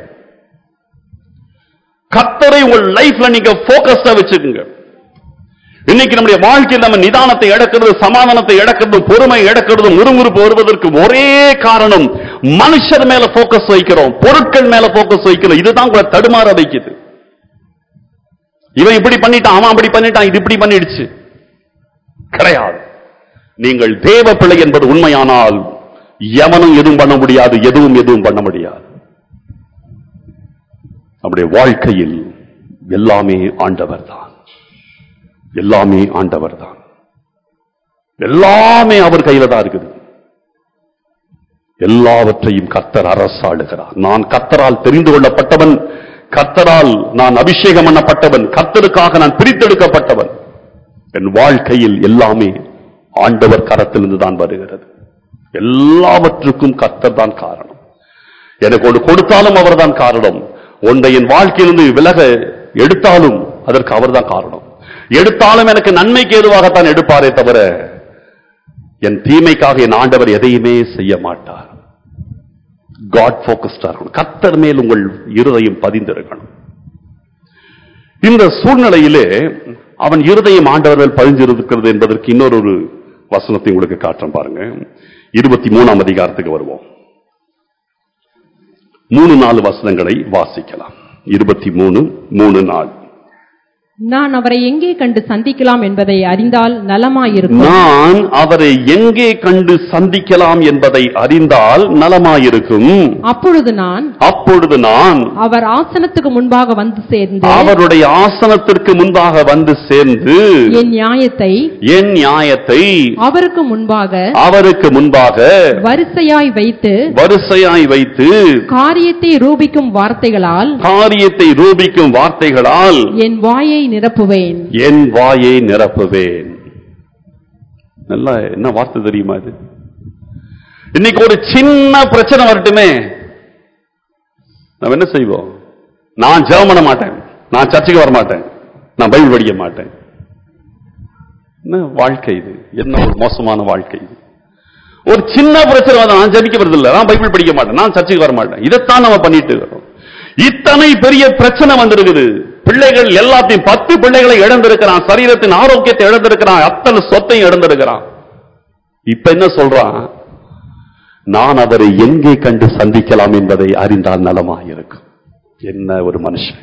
கத்தரை உங்கள் லைஃப்ல நீங்க போக்கஸ்டா வச்சுக்கோங்க இன்னைக்கு நம்முடைய வாழ்க்கையில் நம்ம நிதானத்தை இழக்கிறது சமாதானத்தை இழக்கிறது பொறுமை இழக்கிறது முறுமுறுப்பு வருவதற்கு ஒரே காரணம் மனுஷர் மேல போக்கஸ் வைக்கிறோம் பொருட்கள் மேல போக்கஸ் வைக்கிறோம் இதுதான் உங்களை தடுமாற வைக்குது இவன் இப்படி பண்ணிட்டான் அவன் அப்படி பண்ணிட்டான் இது இப்படி பண்ணிடுச்சு கிடையாது நீங்கள் தேவ பிள்ளை என்பது உண்மையானால் எவனும் எதுவும் பண்ண முடியாது எதுவும் எதுவும் பண்ண முடியாது நம்முடைய வாழ்க்கையில் எல்லாமே ஆண்டவர் தான் எல்லாமே ஆண்டவர் தான் எல்லாமே அவர் கையில தான் இருக்குது எல்லாவற்றையும் கர்த்தர் அரசாளுகிறார் நான் கர்த்தரால் தெரிந்து கொள்ளப்பட்டவன் கர்த்தரால் நான் அபிஷேகம் பண்ணப்பட்டவன் கர்த்தருக்காக நான் பிரித்தெடுக்கப்பட்டவன் என் வாழ்க்கையில் எல்லாமே ஆண்டவர் கரத்திலிருந்து தான் வருகிறது எல்லாவற்றுக்கும் கர்த்தர் தான் காரணம் எனக்கு ஒன்று கொடுத்தாலும் அவர்தான் காரணம் ஒன்றை என் வாழ்க்கையிலிருந்து விலக எடுத்தாலும் அதற்கு அவர்தான் காரணம் எடுத்தாலும் எனக்கு நன்மைக்கு ஏதுவாகத்தான் எடுப்பாரே தவிர என் தீமைக்காக என் ஆண்டவர் எதையுமே செய்ய மாட்டார் காட் போக்கஸ்டா இருக்கணும் கர்த்தர் மேல் உங்கள் இருதயம் பதிந்திருக்கணும் இந்த சூழ்நிலையிலே அவன் இருதயம் ஆண்டவர் மேல் பதிஞ்சிருக்கிறது என்பதற்கு இன்னொரு ஒரு வசனத்தை உங்களுக்கு காட்டுறேன் பாருங்க இருபத்தி மூணாம் அதிகாரத்துக்கு வருவோம் மூணு நாலு வசனங்களை வாசிக்கலாம் இருபத்தி மூணு மூணு நாலு நான் அவரை எங்கே கண்டு சந்திக்கலாம் என்பதை அறிந்தால் நலமாயிருக்கும் நான் அவரை எங்கே கண்டு சந்திக்கலாம் என்பதை அறிந்தால் நலமாயிருக்கும் அப்பொழுது நான் அப்பொழுது நான் அவர் ஆசனத்துக்கு முன்பாக வந்து சேர்ந்து அவருடைய ஆசனத்திற்கு முன்பாக வந்து சேர்ந்து என் நியாயத்தை என் நியாயத்தை அவருக்கு முன்பாக அவருக்கு முன்பாக வரிசையாய் வைத்து வரிசையாய் வைத்து காரியத்தை ரூபிக்கும் வார்த்தைகளால் காரியத்தை ரூபிக்கும் வார்த்தைகளால் என் வாயை நிரப்புவேன் என் வாயை நிரப்புவேன் நல்லா என்ன வார்த்தை தெரியுமா இது இன்னைக்கு ஒரு சின்ன பிரச்சனை வரட்டுமே நம்ம என்ன செய்வோம் நான் ஜெபம் பண்ண மாட்டேன் நான் சர்ச்சுக்கு வர மாட்டேன் நான் பைபிள் படிக்க மாட்டேன் என்ன வாழ்க்கை இது என்ன ஒரு மோசமான வாழ்க்கை இது ஒரு சின்ன பிரச்சனை வந்தா நான் ஜெபிக்க வரதில்லை நான் பைபிள் படிக்க மாட்டேன் நான் சர்ச்சுக்கு வர மாட்டேன் இதைத்தான் நம்ம பண்ணிட்டு இருக்கிறோம் இத்தனை பெரிய பிரச்சனை வந்திருக்குது பிள்ளைகள் எல்லாத்தையும் பத்து பிள்ளைகளை இழந்திருக்கிறான் சரீரத்தின் ஆரோக்கியத்தை இழந்திருக்கிறான் அத்தனை சொத்தையும் இழந்திருக்கிறான் இப்ப என்ன சொல்றான் நான் அவரை எங்கே கண்டு சந்திக்கலாம் என்பதை அறிந்தால் நலமாயிருக்கும் என்ன ஒரு மனுஷன்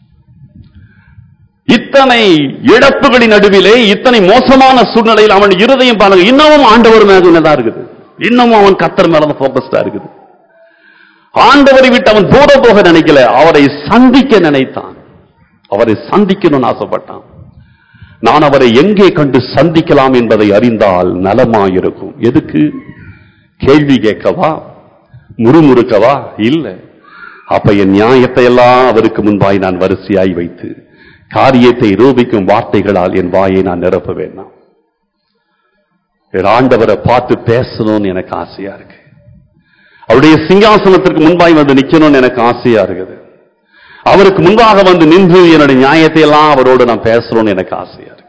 இத்தனை இழப்புகளின் நடுவிலே இத்தனை மோசமான சூழ்நிலையில் அவன் இருதயம் பாருங்க இன்னமும் ஆண்டவர் மேல இருக்குது இன்னமும் அவன் கத்தர் மேல போக்கஸ்டா இருக்குது ஆண்டவரை விட்டு அவன் தூர போக நினைக்கல அவரை சந்திக்க நினைத்தான் அவரை சந்திக்கணும்னு ஆசைப்பட்டான் நான் அவரை எங்கே கண்டு சந்திக்கலாம் என்பதை அறிந்தால் நலமாயிருக்கும் எதுக்கு கேள்வி கேட்கவா முறுமுறுக்கவா இல்ல அப்ப என் நியாயத்தை எல்லாம் அவருக்கு முன்பாய் நான் வரிசையாய் வைத்து காரியத்தை ரூபிக்கும் வார்த்தைகளால் என் வாயை நான் நிரப்ப வேண்டாம் என் ஆண்டவரை பார்த்து பேசணும்னு எனக்கு ஆசையா இருக்கு அவருடைய சிங்காசனத்திற்கு முன்பாய் வந்து நிக்கணும்னு எனக்கு ஆசையா இருக்குது அவருக்கு முன்பாக வந்து நின்று என்னுடைய நியாயத்தை எல்லாம் அவரோடு நான் பேசணும்னு எனக்கு ஆசையா இருக்கு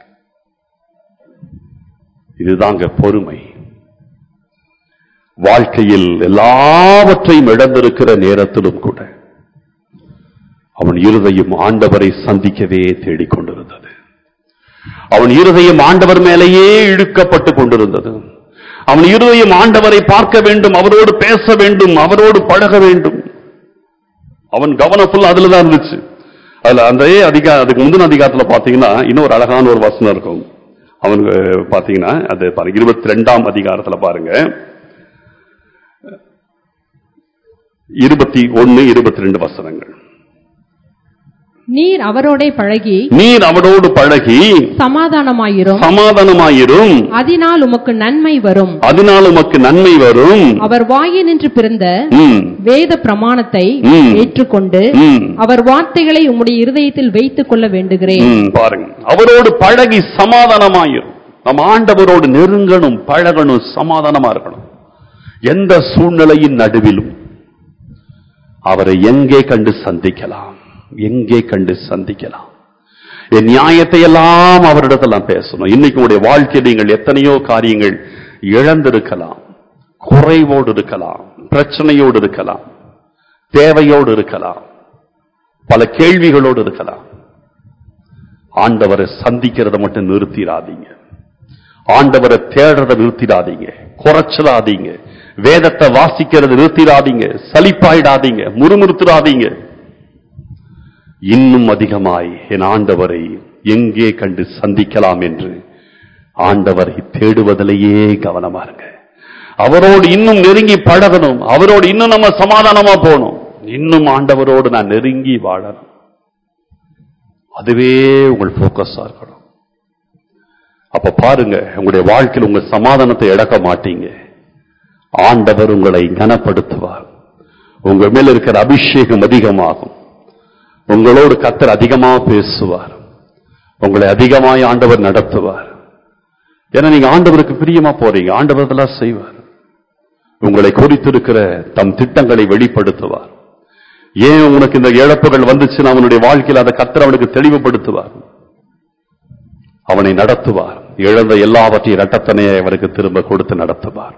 இதுதாங்க பொறுமை வாழ்க்கையில் எல்லாவற்றையும் இழந்திருக்கிற நேரத்திலும் கூட அவன் இருதயம் ஆண்டவரை சந்திக்கவே தேடிக்கொண்டிருந்தது அவன் இருதயம் ஆண்டவர் மேலேயே இழுக்கப்பட்டு கொண்டிருந்தது அவன் இருதயம் ஆண்டவரை பார்க்க வேண்டும் அவரோடு பேச வேண்டும் அவரோடு பழக வேண்டும் அவன் கவனம் ஃபுல்லா அதுல தான் இருந்துச்சு அதுல அந்த அதிகா அதுக்கு முந்தின அதிகாரத்துல பாத்தீங்கன்னா இன்னொரு அழகான ஒரு வசனம் இருக்கும் அவனுக்கு பாத்தீங்கன்னா அது பாருங்க இருபத்தி ரெண்டாம் அதிகாரத்துல பாருங்க இருபத்தி ஒன்னு இருபத்தி ரெண்டு வசனங்கள் நீர் அவரோடே பழகி நீர் அவனோடு பழகி சமாதானமாயிரும் சமாதானமாயிரும் அதனால் உமக்கு நன்மை வரும் அதனால் உமக்கு நன்மை வரும் அவர் வாயினின்று பிறந்த ம், வேத பிரமாணத்தை ம். ஏற்றுக்கொண்டு ம், அவர் வார்த்தைகளை உம்முடைய இருதயத்தில் வைத்துக் கொள்ள வேண்டுகிறேன் ம், பாருங்க அவரோடு பழகி சமாதானமாயிரும் நம்ம ஆண்டவரோடு நெருங்கணும் பழகணும் சமாதானமா இருக்கணும் எந்த சூழ்நிலையின் நடுவிலும் அவரை எங்கே கண்டு சந்திக்கலாம் எங்கே கண்டு சந்திக்கலாம் என் நியாயத்தை எல்லாம் அவரிடத்தில் நான் பேசணும் இன்னைக்கு உங்களுடைய வாழ்க்கையில் நீங்கள் எத்தனையோ காரியங்கள் இழந்திருக்கலாம் குறைவோடு இருக்கலாம் பிரச்சனையோடு இருக்கலாம் தேவையோடு இருக்கலாம் பல கேள்விகளோடு இருக்கலாம் ஆண்டவரை சந்திக்கிறத மட்டும் நிறுத்திடாதீங்க ஆண்டவரை தேடுறத நிறுத்திடாதீங்க குறைச்சிடாதீங்க வேதத்தை வாசிக்கிறத நிறுத்திடாதீங்க சலிப்பாயிடாதீங்க முறுமுறுத்திடாதீங்க இன்னும் அதிகமாய் என் ஆண்டவரை எங்கே கண்டு சந்திக்கலாம் என்று ஆண்டவரை தேடுவதிலேயே கவனமா இருங்க அவரோடு இன்னும் நெருங்கி பழகணும் அவரோடு இன்னும் நம்ம சமாதானமா போகணும் இன்னும் ஆண்டவரோடு நான் நெருங்கி வாழணும் அதுவே உங்கள் போக்கஸா இருக்கணும் அப்ப பாருங்க உங்களுடைய வாழ்க்கையில் உங்க சமாதானத்தை இழக்க மாட்டீங்க ஆண்டவர் உங்களை கனப்படுத்துவார் உங்க மேல் இருக்கிற அபிஷேகம் அதிகமாகும் உங்களோடு கத்தர் அதிகமாக பேசுவார் உங்களை அதிகமாய் ஆண்டவர் நடத்துவார் ஏன்னா நீங்க ஆண்டவருக்கு பிரியமா போறீங்க ஆண்டவர் இதெல்லாம் செய்வார் உங்களை குறித்திருக்கிற தம் திட்டங்களை வெளிப்படுத்துவார் ஏன் உனக்கு இந்த இழப்புகள் வந்துச்சுன்னு அவனுடைய வாழ்க்கையில் அதை கத்தர் அவனுக்கு தெளிவுபடுத்துவார் அவனை நடத்துவார் இழந்த எல்லாவற்றையும் இரட்டத்தனையை அவருக்கு திரும்ப கொடுத்து நடத்துவார்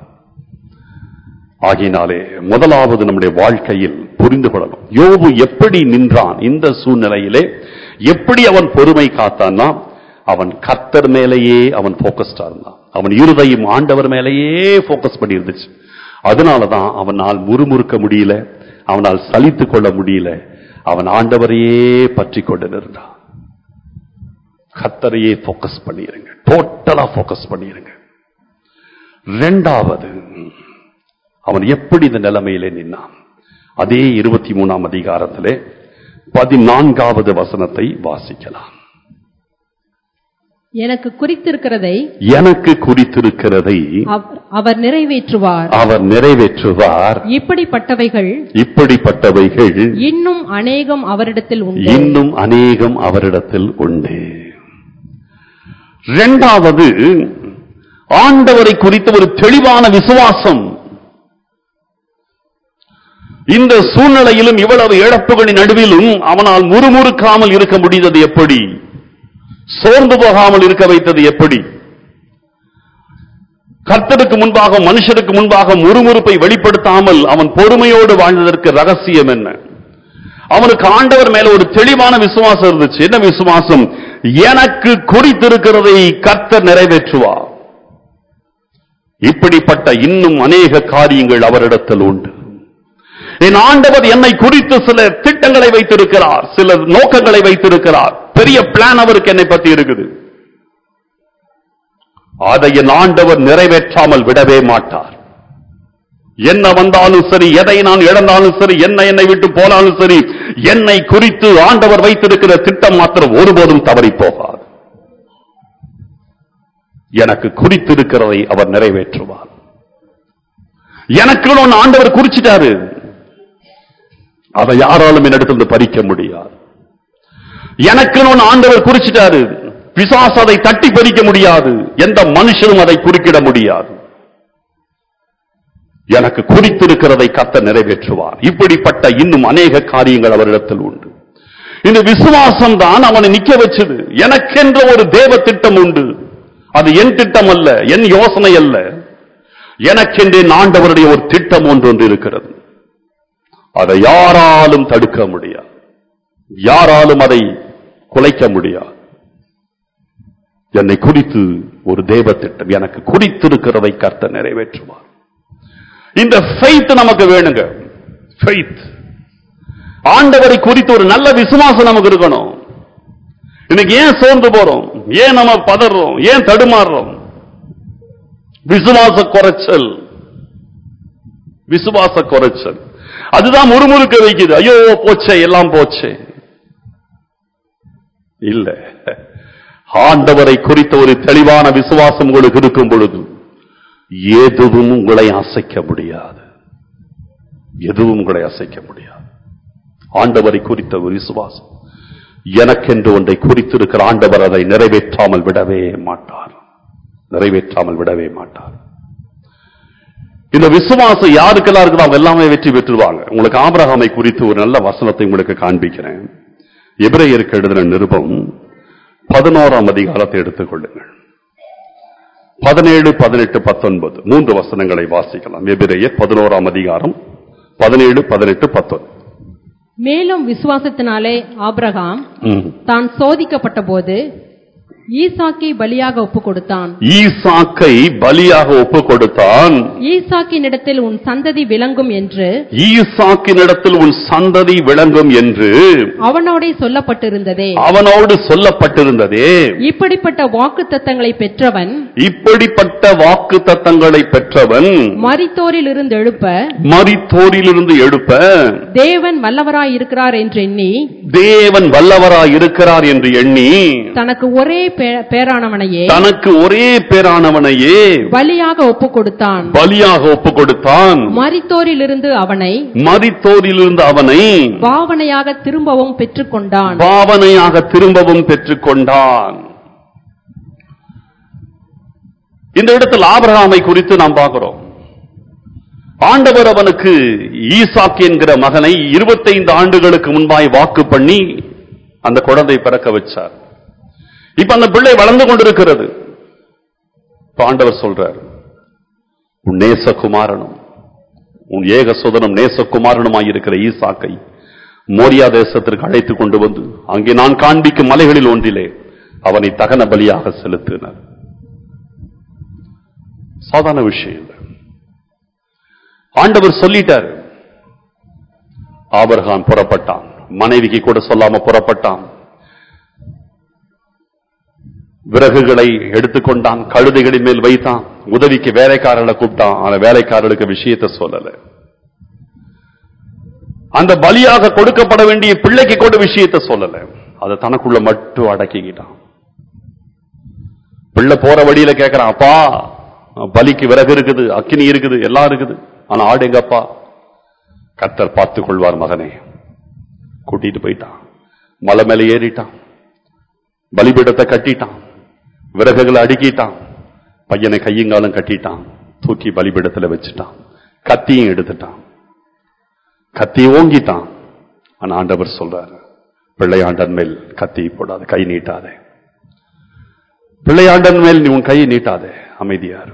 ஆகினாலே முதலாவது நம்முடைய வாழ்க்கையில் புரிந்து கொள்ளணும் யோபு எப்படி நின்றான் இந்த சூழ்நிலையிலே எப்படி அவன் பொறுமை காத்தான்னா அவன் கர்த்தர் மேலேயே அவன் போக்கஸ்டா இருந்தான் அவன் இருதையும் ஆண்டவர் மேலேயே போக்கஸ் பண்ணி இருந்துச்சு அதனாலதான் அவனால் முறுமுறுக்க முடியல அவனால் சலித்து கொள்ள முடியல அவன் ஆண்டவரையே பற்றி கொண்டு நின்றான் கத்தரையே போக்கஸ் பண்ணிருங்க டோட்டலா போக்கஸ் பண்ணிருங்க ரெண்டாவது அவன் எப்படி இந்த நிலைமையிலே நின்னான் அதே இருபத்தி மூணாம் அதிகாரத்திலே பதினான்காவது வசனத்தை வாசிக்கலாம் எனக்கு குறித்திருக்கிறதை எனக்கு குறித்திருக்கிறதை அவ- அவர் நிறைவேற்றுவார் அவர் நிறைவேற்றுவார் இப்படிப்பட்டவைகள் இப்படிப்பட்டவைகள் இன்னும் அநேகம் அவரிடத்தில் உண்டு இன்னும் அநேகம் அவரிடத்தில் உண்டு இரண்டாவது ஆண்டவரை குறித்த ஒரு தெளிவான விசுவாசம் இந்த சூழ்நிலையிலும் இவ்வளவு இழப்புகளின் நடுவிலும் அவனால் முறுமுறுக்காமல் இருக்க முடிந்தது எப்படி சோர்ந்து போகாமல் இருக்க வைத்தது எப்படி கர்த்தருக்கு முன்பாக மனுஷருக்கு முன்பாக முறுமுறுப்பை வெளிப்படுத்தாமல் அவன் பொறுமையோடு வாழ்ந்ததற்கு ரகசியம் என்ன அவனுக்கு ஆண்டவர் மேல ஒரு தெளிவான விசுவாசம் இருந்துச்சு என்ன விசுவாசம் எனக்கு குறித்திருக்கிறதை கர்த்தர் நிறைவேற்றுவார் இப்படிப்பட்ட இன்னும் அநேக காரியங்கள் அவரிடத்தில் உண்டு என் ஆண்டவர் என்னை குறித்து சில திட்டங்களை வைத்திருக்கிறார் சில நோக்கங்களை வைத்திருக்கிறார் பெரிய பிளான் அவருக்கு என்னை பத்தி இருக்குது அதை என் ஆண்டவர் நிறைவேற்றாமல் விடவே மாட்டார் என்ன வந்தாலும் சரி எதை நான் இழந்தாலும் சரி என்ன என்னை விட்டு போனாலும் சரி என்னை குறித்து ஆண்டவர் வைத்திருக்கிற திட்டம் மாத்திரம் ஒருபோதும் தவறி போகாது எனக்கு குறித்திருக்கிறதை அவர் நிறைவேற்றுவார் எனக்கு ஒன்னு ஆண்டவர் குறிச்சிட்டாரு அதை யாராலும் என்னிடத்திலிருந்து பறிக்க முடியாது எனக்கு ஒன்னு ஆண்டவர் குறிச்சிட்டாரு பிசாசு அதை தட்டி பறிக்க முடியாது எந்த மனுஷனும் அதை குறுக்கிட முடியாது எனக்கு குறித்திருக்கிறதை கத்த நிறைவேற்றுவார் இப்படிப்பட்ட இன்னும் அநேக காரியங்கள் அவரிடத்தில் உண்டு இந்த விசுவாசம் தான் அவனை நிக்க வச்சது எனக்கென்ற ஒரு தேவ திட்டம் உண்டு அது என் திட்டம் அல்ல என் யோசனை அல்ல எனக்கென்றே ஆண்டவருடைய ஒரு திட்டம் ஒன்று ஒன்று இருக்கிறது அதை யாராலும் தடுக்க முடியாது யாராலும் அதை குலைக்க முடியாது என்னை குறித்து ஒரு தேவ திட்டம் எனக்கு குறித்திருக்கிறதை கர்த்தர் நிறைவேற்றுவார் இந்த ஃபெய்த் நமக்கு வேணுங்க ஃபெய்த் ஆண்டவரை குறித்து ஒரு நல்ல விசுவாசம் நமக்கு இருக்கணும் இன்னைக்கு ஏன் சோர்ந்து போறோம் ஏன் நம்ம பதறோம் ஏன் தடுமாறுறோம் விசுவாச குறைச்சல் விசுவாச குறைச்சல் அதுதான் முறுமுறுக்க வைக்குது ஐயோ போச்சே எல்லாம் போச்சே இல்ல ஆண்டவரை குறித்த ஒரு தெளிவான விசுவாசம் உங்களுக்கு இருக்கும் பொழுது எதுவும் உங்களை அசைக்க முடியாது எதுவும் உங்களை அசைக்க முடியாது ஆண்டவரை குறித்த ஒரு விசுவாசம் எனக்கென்று ஒன்றை குறித்திருக்கிற ஆண்டவர் அதை நிறைவேற்றாமல் விடவே மாட்டார் நிறைவேற்றாமல் விடவே மாட்டார் இந்த விசுவாசம் யாருக்கெல்லாம் இருக்குதோ அவங்க எல்லாமே வெற்றி பெற்றுவாங்க உங்களுக்கு ஆபிரகாமை குறித்து ஒரு நல்ல வசனத்தை உங்களுக்கு காண்பிக்கிறேன் எபிரேயருக்கு எழுதின நிருபம் பதினோராம் அதிகாரத்தை எடுத்துக்கொள்ளுங்கள் பதினேழு பதினெட்டு பத்தொன்பது மூன்று வசனங்களை வாசிக்கலாம் எபிரேயர் பதினோராம் அதிகாரம் பதினேழு பதினெட்டு பத்தொன்பது மேலும் விசுவாசத்தினாலே ஆபிரகாம் ம். தான் சோதிக்கப்பட்ட போது ஈசாக்கை பலியாக ஒப்பு கொடுத்தான் ஈசாக்கை பலியாக ஒப்பு கொடுத்தான் ஈசாக்கினிடத்தில் உன் சந்ததி விளங்கும் என்று ஈசாக்கினிடத்தில் உன் சந்ததி விளங்கும் என்று அவனோடே சொல்லப்பட்டிருந்ததே அவனோடு சொல்லப்பட்டிருந்ததே இப்படிப்பட்ட வாக்கு தத்தங்களை பெற்றவன் இப்படிப்பட்ட வாக்கு தத்தங்களை பெற்றவன் மரித்தோரில் இருந்து எழுப்ப மரித்தோரிலிருந்து எழுப்ப தேவன் வல்லவராய் இருக்கிறார் என்று எண்ணி தேவன் வல்லவராய் இருக்கிறார் என்று எண்ணி தனக்கு ஒரே பே- பேரானவனையே தனக்கு ஒரே பேரானவனையே பலியாக ஒப்பு கொடுத்தான் பலியாக ஒப்பு கொடுத்தான் மரித்தோரில் இருந்து அவனை மரித்தோரிலிருந்து அவனை பாவனையாக திரும்பவும் பெற்றுக்கொண்டான் பாவனையாக திரும்பவும் பெற்றுக்கொண்டான் இந்த இடத்தில் ஆபிரகாமை குறித்து நாம் பார்க்கிறோம் ஆண்டவர் அவனுக்கு ஈசாக் என்கிற மகனை 25 ஆண்டுகளுக்கு முன்பாய் வாக்கு பண்ணி அந்த குழந்தை பிறக்க வச்சார் இப்ப அந்த பிள்ளை வளர்ந்து கொண்டிருக்கிறது இப்ப ஆண்டவர் சொல்றார் உன் நேசகுமாரனும் உன் ஏக சுதனம் நேசகுமாரனுமாய் இருக்கிற ஈசாக்கை மோரியா தேசத்திற்கு அழைத்து கொண்டு வந்து அங்கே நான் காண்பிக்கும் மலைகளில் ஒன்றிலே அவனை தகன பலியாக செலுத்தினார் சாதாரண விஷயம் இல்லை ஆண்டவர் சொல்லிட்டார் ஆபர்கான் புறப்பட்டான் மனைவிக்கு கூட சொல்லாம புறப்பட்டான் விறகுகளை எடுத்துக்கொண்டான் கழுதைகளின் மேல் வைத்தான் உதவிக்கு வேலைக்காரர்களை கூப்பிட்டான் ஆனா வேலைக்காரர்களுக்கு விஷயத்தை சொல்லல அந்த பலியாக கொடுக்கப்பட வேண்டிய பிள்ளைக்கு கூட விஷயத்தை சொல்லல அதை தனக்குள்ள மட்டும் அடக்கிக்கிட்டான் பிள்ளை போற வழியில கேட்கிறான் அப்பா பலிக்கு விறகு இருக்குது அக்கினி இருக்குது எல்லாம் இருக்குது ஆனா ஆடு எங்கப்பா கர்த்தர் பார்த்துக் கொள்வார் மகனே கூட்டிட்டு போயிட்டான் மலை மேல ஏறிட்டான் பலிபீடத்தை கட்டிட்டான் விறகுகளை அடுக்கிட்டான் பையனை கையங்காலம் கட்டிட்டான் தூக்கி பலிபீடத்துல வச்சுட்டான் கத்தியும் எடுத்துட்டான் கத்தி ஓங்கிட்டான் ஆனா ஆண்டவர் சொல்றாரு பிள்ளையாண்டன் மேல் கத்தி போடாத கை நீட்டாதே பிள்ளையாண்டன் மேல் நீ உன் கையை நீட்டாதே அமைதியாரு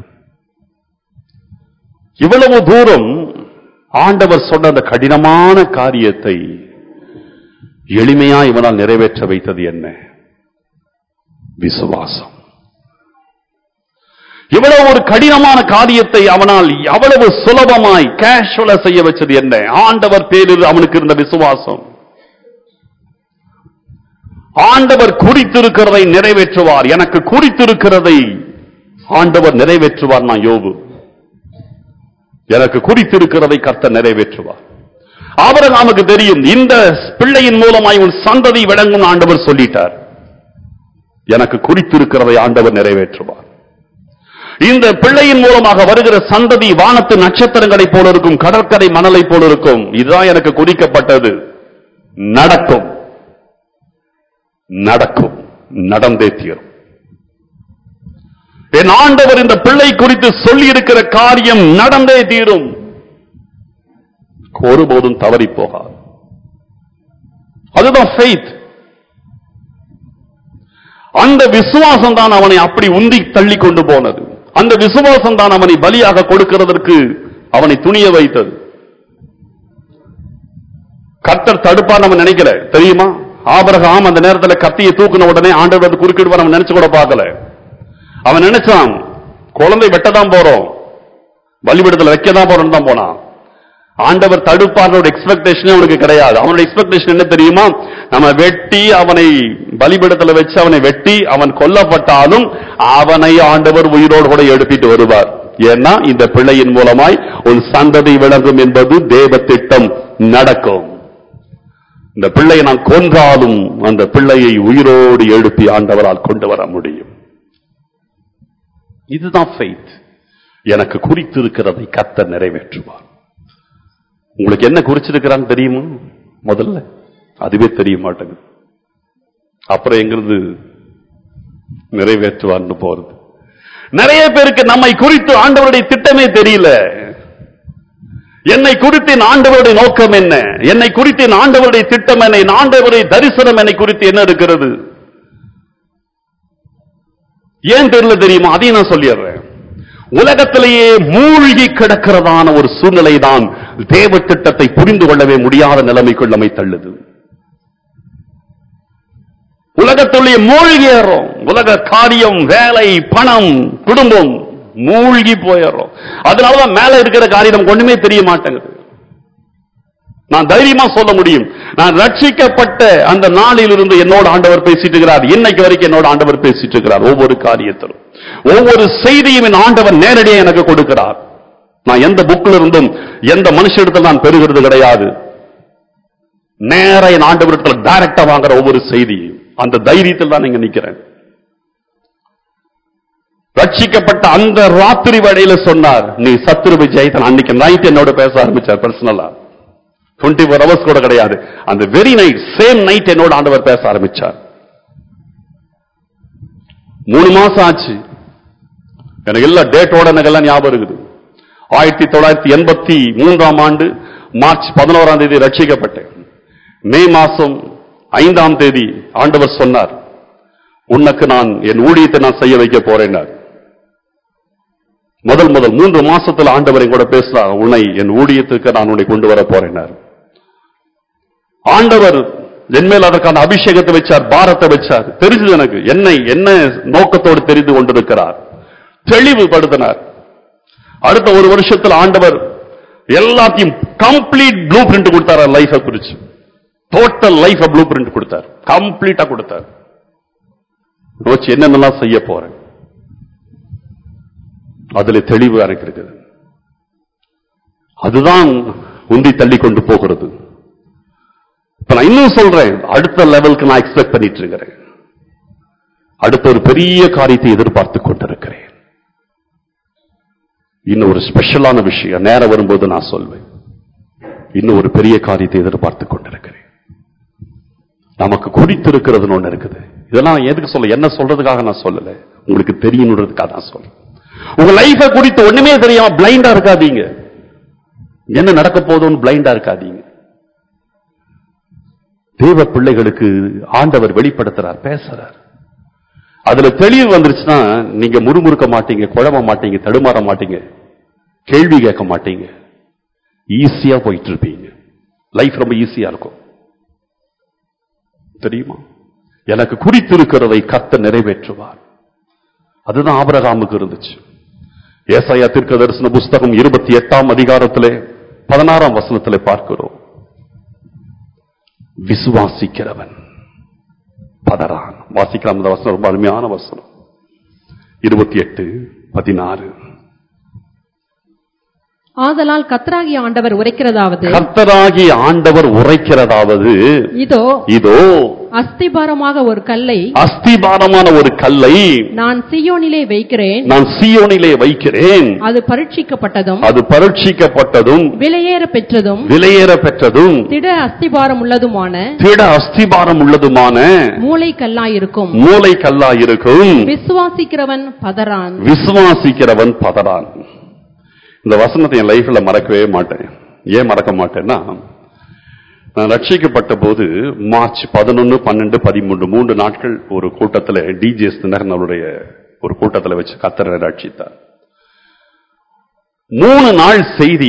இவ்வளவு தூரம் ஆண்டவர் சொன்ன அந்த கடினமான காரியத்தை எளிமையா இவனால் நிறைவேற்ற வைத்தது என்ன விசுவாசம் இவ்வளவு ஒரு கடினமான காரியத்தை அவனால் அவ்வளவு சுலபமாய் கேஷுவலா செய்ய வச்சது என்ன ஆண்டவர் பேரில் அவனுக்கு இருந்த விசுவாசம் ஆண்டவர் குறித்திருக்கிறதை நிறைவேற்றுவார் எனக்கு குறித்திருக்கிறதை ஆண்டவர் நிறைவேற்றுவார் நான் யோபு எனக்கு குறித்திருக்கிறதை கர்த்தர் நிறைவேற்றுவார் அவரை நமக்கு தெரியும் இந்த பிள்ளையின் மூலமாய் உன் சந்ததி விளங்கும் ஆண்டவர் சொல்லிட்டார் எனக்கு குறித்திருக்கிறதை ஆண்டவர் நிறைவேற்றுவார் இந்த பிள்ளையின் மூலமாக வருகிற சந்ததி வானத்து நட்சத்திரங்களைப் போல இருக்கும் கடற்கரை மணலை போல இருக்கும் இதுதான் எனக்கு குறிக்கப்பட்டது நடக்கும் நடக்கும் நடந்தே தீரும் என் ஆண்டவர் இந்த பிள்ளை குறித்து சொல்லி இருக்கிற காரியம் நடந்தே தீரும் ஒருபோதும் தவறி போகாது அதுதான் faith அந்த விசுவாசம் தான் அவனை அப்படி உந்தி தள்ளி கொண்டு போனது அந்த விசுவாசம் தான் அவனை பலியாக கொடுக்கிறதற்கு அவனை துணிய வைத்தது கர்த்தர் தடுப்பார் நம்ம நினைக்கல தெரியுமா ஆபரகாம் அந்த நேரத்துல கத்தியை தூக்குன உடனே ஆண்டவர் வந்து குறுக்கிடுவார் அவன் நினைச்சு கூட பார்க்கல அவன் நினைச்சான் குழந்தை வெட்டதான் போறோம் பலிபிடத்துல வைக்கதான் போறோம்னு தான் போனான் ஆண்டவர் தடுப்பார் எக்ஸ்பெக்டேஷன் அவனுக்கு கிடையாது அவனோட எக்ஸ்பெக்டேஷன் என்ன தெரியுமா நம்ம வெட்டி அவனை பலிபிடத்துல வச்சு அவனை வெட்டி அவன் கொல்லப்பட்டாலும் அவனை ஆண்டவர் உயிரோடு கூட எழுப்பிட்டு வருவார் ஏன்னா இந்த பிள்ளையின் மூலமாய் உன் சந்ததி விளங்கும் என்பது தேவ திட்டம் நடக்கும் இந்த பிள்ளையை நான் கொன்றாலும் அந்த பிள்ளையை உயிரோடு எழுப்பி ஆண்டவரால் கொண்டு வர முடியும் இதுதான் faith எனக்கு குறித்திருக்கிறதை கத்த நிறைவேற்றுவார் உங்களுக்கு என்ன குறிச்சிருக்கிறான்னு தெரியுமா முதல்ல அதுவே தெரிய மாட்டேங்குது அப்புறம் எங்கிருந்து நிறைவேற்றுவார்னு போறது நிறைய பேருக்கு நம்மை குறித்து ஆண்டவருடைய திட்டமே தெரியல என்னை குறித்து என் ஆண்டவருடைய நோக்கம் என்ன என்னை குறித்து என் ஆண்டவருடைய திட்டம் என்ன என் ஆண்டவருடைய தரிசனம் என்னை குறித்து என்ன இருக்கிறது ஏன் தெரியல தெரியுமா அதையும் நான் சொல்லிடுறேன் உலகத்திலேயே மூழ்கி கிடக்கிறதான ஒரு சூழ்நிலை தான் தேவ திட்டத்தை புரிந்து கொள்ளவே முடியாத நிலைமைக்குள் நம்மை தள்ளுது உலகத்துடைய மூழ்கிடுறோம் உலக காரியம் வேலை பணம் குடும்பம் மூழ்கி போயிடுறோம் அதனாலதான் மேல இருக்கிற காரியம் நமக்கு ஒண்ணுமே தெரிய மாட்டேங்குது நான் தைரியமா சொல்ல முடியும் நான் ரட்சிக்கப்பட்ட அந்த நாளிலிருந்து என்னோட ஆண்டவர் பேசிட்டு இருக்கிறார் இன்னைக்கு வரைக்கும் என்னோட ஆண்டவர் பேசிட்டு இருக்கிறார் ஒவ்வொரு காரியத்திலும் ஒவ்வொரு செய்தியும் என் ஆண்டவர் நேரடியாக எனக்கு கொடுக்கிறார் நான் எந்த புக்ல இருந்தும் எந்த மனுஷிடத்தில் நான் பெறுகிறது கிடையாது நேர என் ஆண்டவரிடத்தில் டைரக்டா வாங்குற ஒவ்வொரு செய்தியும் அந்த தைரியத்தில் தான் இங்க நிக்கிறேன் ரட்சிக்கப்பட்ட அந்த ராத்திரி வேளையில சொன்னார் நீ சத்துரு ஜெயித்தன் அன்னைக்கு நைட் என்னோட பேச ஆரம்பிச்சார் பர்சனலா டுவெண்ட்டி ஃபோர் ஹவர்ஸ் கூட கிடையாது அந்த வெரி நைட் சேம் நைட் என்னோட ஆண்டவர் பேச ஆரம்பிச்சார் மூணு மாசம் ஆச்சு எனக்கு எல்லா டேட்டோட எனக்கு எல்லாம் ஞாபகம் இருக்குது ஆயிரத்தி தொள்ளாயிரத்தி எண்பத்தி மூன்றாம் ஆண்டு மார்ச் பதினோராம் தேதி ரட்சிக்கப்பட்டேன் மே மாசம் ஐந்தாம் தேதி ஆண்டவர் சொன்னார் உனக்கு நான் என் ஊழியத்தை நான் செய்ய வைக்க போறேன்னார் முதல் முதல் மூன்று மாசத்துல ஆண்டவரை கூட பேசுறார் உன்னை என் ஊழியத்துக்கு நான் உன்னை கொண்டு வர போறேன்னார் ஆண்டவர் என்மேல் அதற்கான அபிஷேகத்தை வச்சார் பாரத்தை வச்சார் தெரிஞ்சது எனக்கு என்னை என்ன நோக்கத்தோடு தெரிந்து கொண்டிருக்கிறார் தெளிவுபடுத்தினார் அடுத்த ஒரு வருஷத்தில் ஆண்டவர் எல்லாத்தையும் கம்ப்ளீட் ப்ளூ பிரிண்ட் கொடுத்தார் லைஃபை குறிச்சு டோட்டல் லைஃப் ப்ளூ பிரிண்ட் கொடுத்தார் கம்ப்ளீட்டா கொடுத்தார் வச்சு என்னென்னலாம் செய்ய போறேன் அதுல தெளிவு எனக்கு இருக்குது அதுதான் உந்தி தள்ளி கொண்டு போகிறது இப்ப நான் இன்னும் சொல்றேன் அடுத்த லெவலுக்கு நான் எக்ஸ்பெக்ட் பண்ணிட்டு இருக்கிறேன் அடுத்த ஒரு பெரிய காரியத்தை எதிர்பார்த்து கொண்டிருக்கிறேன் இன்னும் ஒரு ஸ்பெஷலான விஷயம் நேரம் வரும்போது நான் சொல்வேன் இன்னும் ஒரு பெரிய காரியத்தை எதிர்பார்த்து கொண்டிருக்கிறேன் நமக்கு குறித்திருக்கிறதுன்னு ஒண்ணு இருக்குது இதெல்லாம் எதுக்கு சொல்ல என்ன சொல்றதுக்காக நான் சொல்லல உங்களுக்கு தெரியணுன்றதுக்காக நான் சொல்றேன் உங்க லைஃபை குறித்து ஒண்ணுமே தெரியாம பிளைண்டா இருக்காதீங்க என்ன நடக்க போதும்னு பிளைண்டா இருக்காதீங்க தேவ பிள்ளைகளுக்கு ஆண்டவர் வெளிப்படுத்துறார் பேசுறார் அதுல தெளிவு வந்துருச்சுன்னா நீங்க முறுமுறுக்க மாட்டீங்க குழம்ப மாட்டீங்க தடுமாற மாட்டீங்க கேள்வி கேட்க மாட்டீங்க ஈஸியா போயிட்டு இருப்பீங்க லைஃப் ரொம்ப ஈஸியா இருக்கும் தெரியுமா எனக்கு குறித்திருக்கிறதை கத்த நிறைவேற்றுவார் அதுதான் ஆபரகாமுக்கு இருந்துச்சு ஏசாயா தீர்க்க தரிசன புஸ்தகம் இருபத்தி எட்டாம் அதிகாரத்திலே பதினாறாம் வசனத்திலே பார்க்கிறோம் விசுவாசிக்கிறவன் பதறான் வாசிக்கலாம் அந்த வசனம் ரொம்ப அருமையான வசனம் இருபத்தி எட்டு பதினாறு ஆதலால் கத்ராகிய ஆண்டவர் உரைக்கிறதாவது கர்த்தராகிய ஆண்டவர் உரைக்கிறதாவது இதோ இதோ அஸ்திபாரமாக ஒரு கல்லை அஸ்திபாரமான ஒரு கல்லை நான் சியோனிலே வைக்கிறேன் நான் சீயோனிலே வைக்கிறேன் அது பரீட்சிக்கப்பட்டதும் அது பரீட்சிக்கப்பட்டதும் விலையேற பெற்றதும் விலையேற பெற்றதும் திட அஸ்திபாரம் உள்ளதுமான திட அஸ்திபாரம் உள்ளதுமான மூளை கல்லாயிருக்கும் மூளை கல்லா இருக்கும் விசுவாசிக்கிறவன் பதறான் விசுவாசிக்கிறவன் பதறான் இந்த வசனத்தை என் லைஃப்ல மறக்கவே மாட்டேன் ஏன் மறக்க மாட்டேன்னா நான் ரட்சிக்கப்பட்ட போது மார்ச் பதினொன்னு பன்னெண்டு பதிமூன்று மூன்று நாட்கள் ஒரு கூட்டத்தில் டிஜிஎஸ் தினகரன் அவருடைய ஒரு கூட்டத்தில் வச்சு கத்தரை ரட்சித்தார் மூணு நாள் செய்தி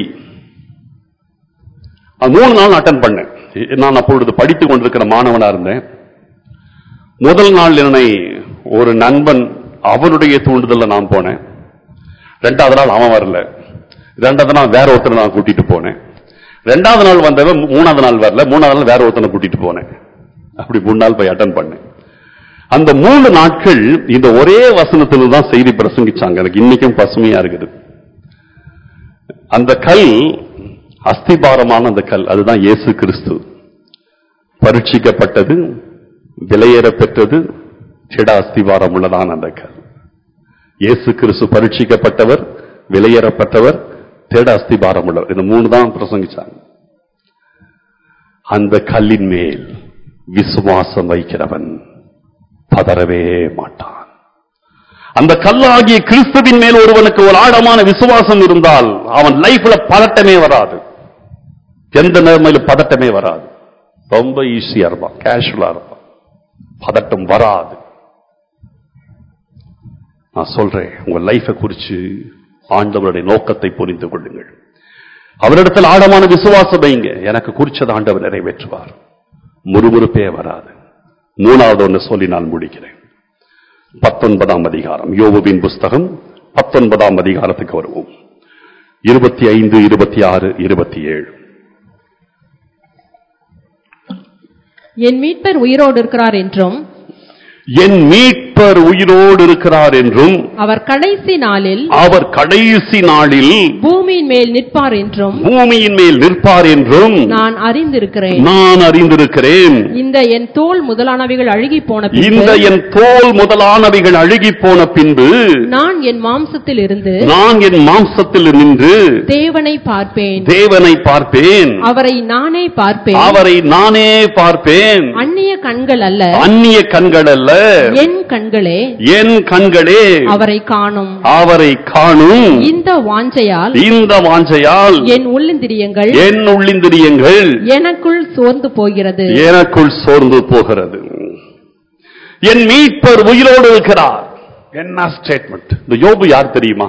அது மூணு நாள் அட்டன் பண்ணேன் நான் அப்பொழுது படித்துக் கொண்டிருக்கிற மாணவனா இருந்தேன் முதல் நாள் என்னை ஒரு நண்பன் அவனுடைய தூண்டுதல்ல நான் போனேன் ரெண்டாவது நாள் அவன் வரல ரெண்டாவது நாள் வேற ஒருத்தனை நான் கூட்டிட்டு போனேன் ரெண்டாவது நாள் வந்தவன் மூணாவது நாள் வரல மூணாவது நாள் வேற ஒருத்தனை கூட்டிட்டு போனேன் அப்படி மூணு நாள் போய் அட்டன் பண்ணேன் அந்த மூணு நாட்கள் இந்த ஒரே வசனத்துல தான் செய்தி பிரசங்கிச்சாங்க எனக்கு இன்னைக்கும் பசுமையா இருக்குது அந்த கல் அஸ்திபாரமான அந்த கல் அதுதான் இயேசு கிறிஸ்து பரீட்சிக்கப்பட்டது விலையேற பெற்றது திட அஸ்திவாரம் உள்ளதான அந்த கல் இயேசு கிறிஸ்து பரீட்சிக்கப்பட்டவர் விலையேறப்பட்டவர் திட அஸ்திபாரம் உள்ளவர் இந்த மூணு தான் பிரசங்கிச்சாங்க அந்த கல்லின் மேல் விசுவாசம் வைக்கிறவன் பதறவே மாட்டான் அந்த கல்லாகிய கிறிஸ்துவின் மேல் ஒருவனுக்கு ஒரு ஆழமான விசுவாசம் இருந்தால் அவன் லைஃப்ல பதட்டமே வராது எந்த நிலைமையில பதட்டமே வராது ரொம்ப ஈஸியா இருப்பான் கேஷுவலா இருப்பான் பதட்டம் வராது நான் சொல்றேன் உங்க லைஃபை குறிச்சு ஆண்டவருடைய நோக்கத்தை புரிந்து கொள்ளுங்கள் அவரிடத்தில் ஆழமான விசுவாசம் வைங்க எனக்கு குறிச்சது ஆண்டவர் நிறைவேற்றுவார் முறுமுறுப்பே வராது மூணாவது ஒன்று சொல்லி நான் முடிக்கிறேன் பத்தொன்பதாம் அதிகாரம் யோபுவின் புஸ்தகம் பத்தொன்பதாம் அதிகாரத்துக்கு வருவோம் இருபத்தி ஐந்து இருபத்தி ஆறு இருபத்தி ஏழு என் மீட்பர் உயிரோடு இருக்கிறார் என்றும் என் மீட்பர் உயிரோடு இருக்கிறார் என்றும் அவர் கடைசி நாளில் அவர் கடைசி நாளில் பூமியின் மேல் நிற்பார் என்றும் பூமியின் மேல் நிற்பார் என்றும் நான் அறிந்திருக்கிறேன் நான் அறிந்திருக்கிறேன் இந்த என் தோல் முதலானவைகள் அழுகி போன இந்த பின்பு என் தோல் முதலானவைகள் அழுகி போன பின்பு நான் என் மாம்சத்தில் இருந்து நான் என் மாம்சத்தில் நின்று தேவனை பார்ப்பேன் தேவனை பார்ப்பேன் அவரை நானே பார்ப்பேன் அவரை நானே பார்ப்பேன் அந்நிய கண்கள் அல்ல அந்நிய கண்கள் அல்ல என் கண்களே என் கண்களே அவரை காணும் அவரை காணும் இந்த வாஞ்சையால் இந்த வாஞ்சையால் என் உள்ளிந்திரியங்கள் என் உள்ளிந்திரியங்கள் எனக்குள் சோர்ந்து போகிறது எனக்குள் சோர்ந்து போகிறது என் மீட்பர் உயிரோடு இருக்கிறார் என்ன ஸ்டேட்மெண்ட் இந்த யோபு யார் தெரியுமா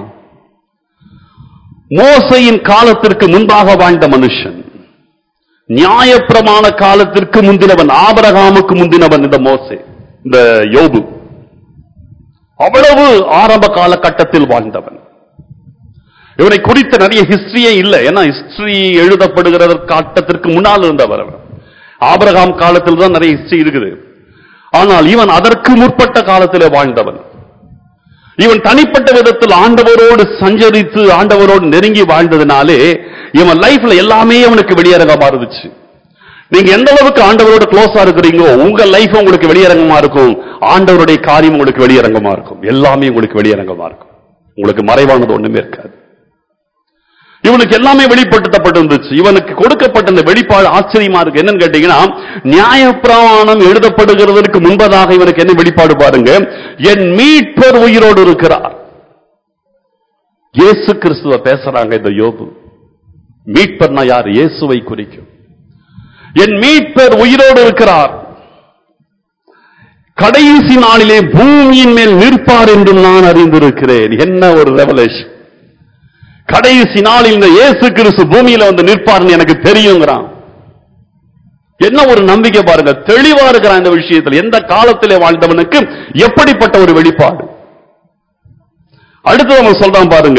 மோசையின் காலத்திற்கு முன்பாக வாழ்ந்த மனுஷன் நியாயப்பிரமாண காலத்திற்கு முந்தினவன் ஆபரகாமுக்கு முந்தினவன் இந்த மோசே இந்த யோபு அவ்வளவு ஆரம்ப காலகட்டத்தில் வாழ்ந்தவன் இவனை குறித்த நிறைய ஹிஸ்டரியே இல்லை ஏன்னா ஹிஸ்டரி எழுதப்படுகிற காட்டத்திற்கு முன்னால் இருந்தவர் அவர் ஆபிரகாம் காலத்தில் தான் நிறைய ஹிஸ்டரி இருக்குது ஆனால் இவன் அதற்கு முற்பட்ட காலத்திலே வாழ்ந்தவன் இவன் தனிப்பட்ட விதத்தில் ஆண்டவரோடு சஞ்சரித்து ஆண்டவரோடு நெருங்கி வாழ்ந்ததுனாலே இவன் லைஃப்ல எல்லாமே அவனுக்கு வெளியரங்கமா இருந்துச்சு நீங்க எந்த அளவுக்கு ஆண்டவரோட க்ளோஸா இருக்கிறீங்களோ உங்க லைஃப் உங்களுக்கு வெளியரங்கமா இருக்கும் ஆண்டவருடைய காரியம் உங்களுக்கு வெளியரங்கமா இருக்கும் எல்லாமே உங்களுக்கு வெளியரங்கமா இருக்கும் உங்களுக்கு மறைவானது ஒண்ணுமே இருக்காது இவனுக்கு எல்லாமே வெளிப்படுத்தப்பட்டிருந்துச்சு இவனுக்கு கொடுக்கப்பட்ட இந்த வெளிப்பாடு ஆச்சரியமா இருக்கு என்னன்னு கேட்டீங்கன்னா நியாயப்பிரமாணம் எழுதப்படுகிறதற்கு முன்பதாக இவனுக்கு என்ன வெளிப்பாடு பாருங்க என் மீட்பர் உயிரோடு இருக்கிறார் இயேசு கிறிஸ்துவ பேசுறாங்க இந்த யோபு மீட்பர்னா யார் இயேசுவை குறிக்கும் என் மீட்பர் உயிரோடு இருக்கிறார் கடைசி நாளிலே பூமியின் மேல் நிற்பார் என்று நான் அறிந்திருக்கிறேன் என்ன ஒரு ரெவலேஷன் கடைசி நாளில் இந்த இயேசு கிறிஸ்து பூமியில வந்து நிற்பார்னு எனக்கு தெரியுங்கிறான் என்ன ஒரு நம்பிக்கை பாருங்க தெளிவா இருக்கிறான் இந்த விஷயத்தில் எந்த காலத்திலே வாழ்ந்தவனுக்கு எப்படிப்பட்ட ஒரு வெளிப்பாடு அடுத்து அவன் சொல்றான் பாருங்க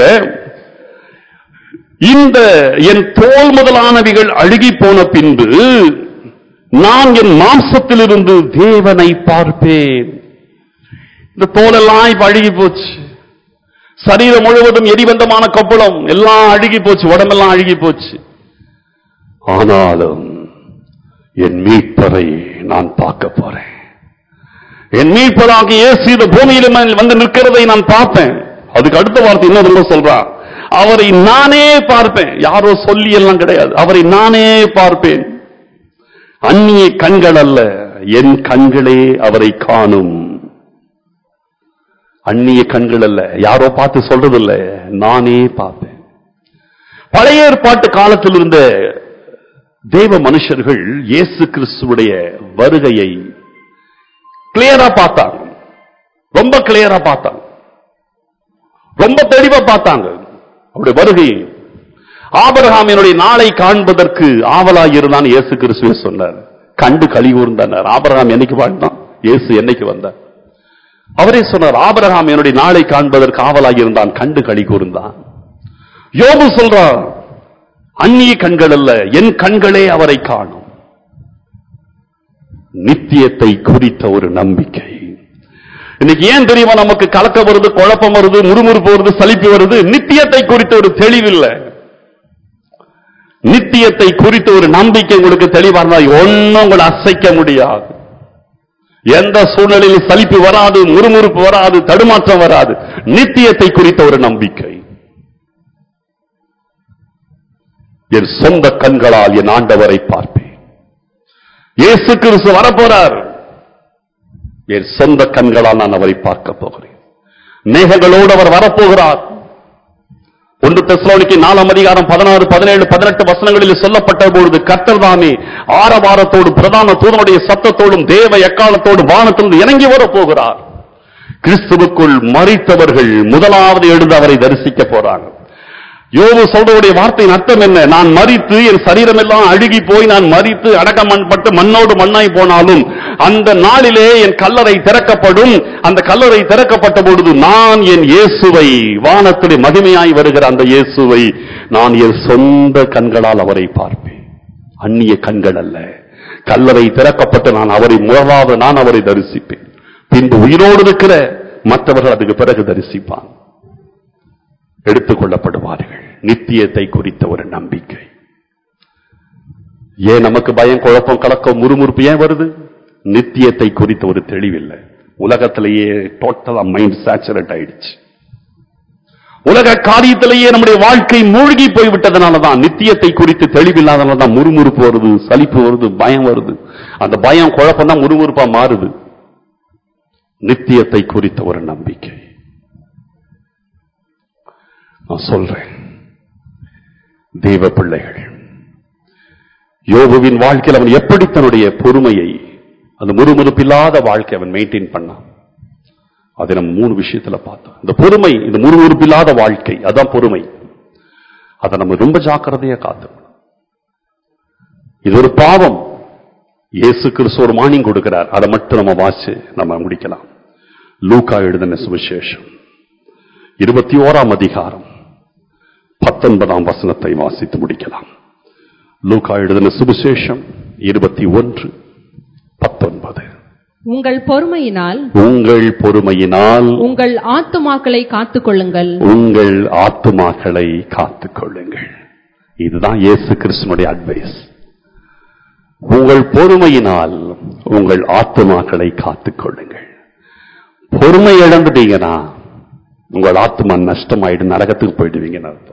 இந்த என் தோல் முதலானவைகள் அழுகி போன பின்பு நான் என் மாம்சத்திலிருந்து தேவனை பார்ப்பேன் இந்த தோலெல்லாம் இப்ப அழுகி போச்சு சரீரம் முழுவதும் எரிபந்தமான கப்பலம் எல்லாம் அழுகி போச்சு உடம்பெல்லாம் அழுகி போச்சு ஆனாலும் என் மீட்பரை நான் பார்க்க போறேன் என் மீட்பராக இயேசு இந்த பூமியில மேல் வந்து நிற்கிறதை நான் பார்ப்பேன் அதுக்கு அடுத்த வார்த்தை இன்னும் ரொம்ப சொல்றான் அவரை நானே பார்ப்பேன் யாரோ சொல்லி எல்லாம் கிடையாது அவரை நானே பார்ப்பேன் அந்நிய கண்கள் அல்ல என் கண்களே அவரை காணும் அந்நிய கண்கள் அல்ல யாரோ பார்த்து சொல்றது இல்ல நானே பார்ப்பேன் பழைய ஏற்பாட்டு காலத்தில் இருந்த தேவ மனுஷர்கள் இயேசு கிறிஸ்துவுடைய வருகையை கிளியரா பார்த்தாங்க ரொம்ப கிளியரா பார்த்தாங்க ரொம்ப தெளிவா பார்த்தாங்க அவருடைய வருகையை ஆபரகாம் என்னுடைய நாளை காண்பதற்கு ஆவலாய் இருந்தான் இயேசு கிறிஸ்துவே சொன்னார் கண்டு கழி கூர்ந்தார் ஆபரகாம் என்னைக்கு வாழ்ந்தான் இயேசு என்னைக்கு வந்தார் அவரே சொன்னார் ஆபரகாம் என்னுடைய நாளை காண்பதற்கு ஆவலாய் இருந்தான் கண்டு களி கூர்ந்தான் யோபு சொல்றார் அந்நிய கண்கள் அல்ல என் கண்களே அவரை காணும் நித்தியத்தை குறித்த ஒரு நம்பிக்கை இன்னைக்கு ஏன் தெரியுமா நமக்கு கலக்கம் வருது குழப்பம் வருது முறுமுறுப்பு வருது சலிப்பு வருது நித்தியத்தை குறித்த ஒரு தெளிவில்லை நித்தியத்தை குறித்த ஒரு நம்பிக்கை உங்களுக்கு தெளிவா இருந்தா ஒன்னும் உங்களை அசைக்க முடியாது எந்த சூழ்நிலையில் சலிப்பு வராது முறுமுறுப்பு வராது தடுமாற்றம் வராது நித்தியத்தை குறித்த ஒரு நம்பிக்கை என் சொந்த கண்களால் என் ஆண்டவரை பார்ப்பேன் இயேசு கிறிஸ்து வரப்போறார் என் சொந்த கண்களால் நான் அவரை பார்க்க போகிறேன் மேகங்களோடு அவர் வரப்போகிறார் ஒன்று தெசலோனிக்கு நாலாம் அதிகாரம் பதினாறு பதினேழு பதினெட்டு வசனங்களில் சொல்லப்பட்ட பொழுது கர்த்தர் தாமே ஆரவாரத்தோடு பிரதான தூதனுடைய சத்தத்தோடும் தேவ எக்காலத்தோடு வானத்திலிருந்து இறங்கி வரப் போகிறார் கிறிஸ்துவுக்குள் மறித்தவர்கள் முதலாவது எழுந்து அவரை தரிசிக்க போறாங்க யோபு சொல்றவுடைய வார்த்தையின் அர்த்தம் என்ன நான் மறித்து என் சரீரம் எல்லாம் அழுகி போய் நான் மறித்து அடக்கமண்பட்டு மண்ணோடு மண்ணாய் போனாலும் அந்த நாளிலே என் கல்லறை திறக்கப்படும் அந்த கல்லறை திறக்கப்பட்ட பொழுது நான் என் இயேசுவை வானத்திலே மகிமையாய் வருகிற அந்த இயேசுவை நான் என் சொந்த கண்களால் அவரை பார்ப்பேன் அந்நிய கண்கள் அல்ல கல்லறை திறக்கப்பட்டு நான் அவரை முதலாவது நான் அவரை தரிசிப்பேன் பின்பு உயிரோடு இருக்கிற மற்றவர்கள் அதுக்கு பிறகு தரிசிப்பான் எடுத்துக் கொள்ளப்படுவார்கள் நித்தியத்தை குறித்த ஒரு நம்பிக்கை ஏன் நமக்கு பயம் குழப்பம் கலக்கம் முறுமுறுப்பு ஏன் வருது நித்தியத்தை குறித்த ஒரு தெளிவில்லை உலகத்திலேயே டோட்டலா மைண்ட் சேச்சுரேட் ஆயிடுச்சு உலக காரியத்திலேயே நம்முடைய வாழ்க்கை மூழ்கி போய்விட்டதுனாலதான் நித்தியத்தை குறித்து தெளிவில்லாதனால தான் முறுமுறுப்பு வருது சலிப்பு வருது பயம் வருது அந்த பயம் குழப்பம் தான் முறுமுறுப்பா மாறுது நித்தியத்தை குறித்த ஒரு நம்பிக்கை நான் சொல்றேன் தெய்வ பிள்ளைகள் யோபுவின் வாழ்க்கையில் அவன் எப்படி தன்னுடைய பொறுமையை அந்த முறுமுறுப்பில்லாத வாழ்க்கை அவன் மெயின்டைன் பண்ணான் அதை நம்ம மூணு விஷயத்துல பார்த்தோம் இந்த பொறுமை இந்த முறுமுறுப்பில்லாத வாழ்க்கை அதான் பொறுமை அதை நம்ம ரொம்ப ஜாக்கிரதையா காத்து இது ஒரு பாவம் இயேசு கிறிஸ்து ஒரு மானியம் கொடுக்கிறார் அதை மட்டும் நம்ம வாசி நம்ம முடிக்கலாம் லூக்கா எழுதின சுவிசேஷம் இருபத்தி ஓராம் அதிகாரம் பத்தொன்பதாம் வசனத்தை வாசித்து முடிக்கலாம் லூக்கா எழுதின சுவிசேஷம் இருபத்தி ஒன்று பத்தொன்பது உங்கள் பொறுமையினால் உங்கள் பொறுமையினால் உங்கள் ஆத்துமாக்களை காத்துக்கொள்ளுங்கள் உங்கள் ஆத்துமாக்களை காத்துக் கொள்ளுங்கள் இதுதான் இயேசு கிறிஸ்துனுடைய அட்வைஸ் உங்கள் பொறுமையினால் உங்கள் ஆத்துமாக்களை காத்துக் கொள்ளுங்கள் பொறுமை இழந்துட்டீங்கன்னா உங்கள் ஆத்துமா நஷ்டமாயிடும் நரகத்துக்கு போயிடுவீங்கன்னு அர்த்தம்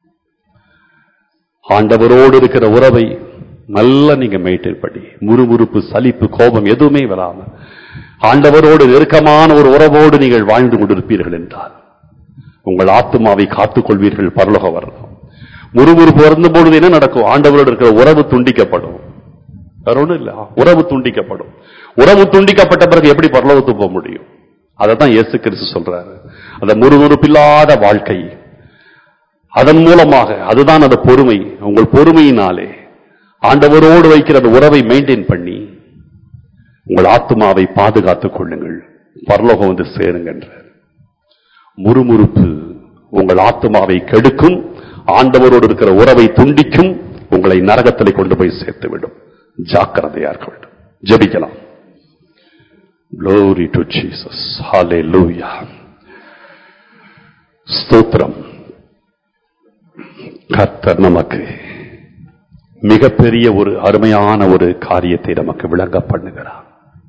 ஆண்டவரோடு இருக்கிற உறவை நல்லா நீங்க மெயின்டைன் பண்ணி முறுமுறுப்பு சலிப்பு கோபம் எதுவுமே வராம ஆண்டவரோடு நெருக்கமான ஒரு உறவோடு நீங்கள் வாழ்ந்து கொண்டிருப்பீர்கள் என்றால் உங்கள் ஆத்துமாவை காத்துக் கொள்வீர்கள் பரலோக வரலாம் முறுமுறுப்பு வருந்த பொழுது என்ன நடக்கும் ஆண்டவரோடு இருக்கிற உறவு துண்டிக்கப்படும் வேற ஒண்ணும் இல்ல உறவு துண்டிக்கப்படும் உறவு துண்டிக்கப்பட்ட பிறகு எப்படி பரலோகத்துக்கு போக முடியும் அதை தான் இயேசு கிறிஸ்து சொல்றாரு அந்த முறுமுறுப்பில்லாத வாழ்க்கை அதன் மூலமாக அதுதான் அந்த பொறுமை உங்கள் பொறுமையினாலே ஆண்டவரோடு வைக்கிற அந்த உறவை மெயின்டைன் பண்ணி உங்கள் ஆத்மாவை பாதுகாத்துக் கொள்ளுங்கள் பரலோகம் வந்து சேருங்கன்றார் முறுமுறுப்பு உங்கள் ஆத்மாவை கெடுக்கும் ஆண்டவரோடு இருக்கிற உறவை துண்டிக்கும் உங்களை நரகத்திலே கொண்டு போய் சேர்த்துவிடும் ஜாக்கிரதையா இருக்க வேண்டும் ஜெபிக்கலாம் Glory to Jesus. Hallelujah. ஸ்தோத்திரம் கர்த்தர் நமக்கு மிகப்பெரிய ஒரு அருமையான ஒரு காரியத்தை நமக்கு விளங்க பண்ணுகிறார்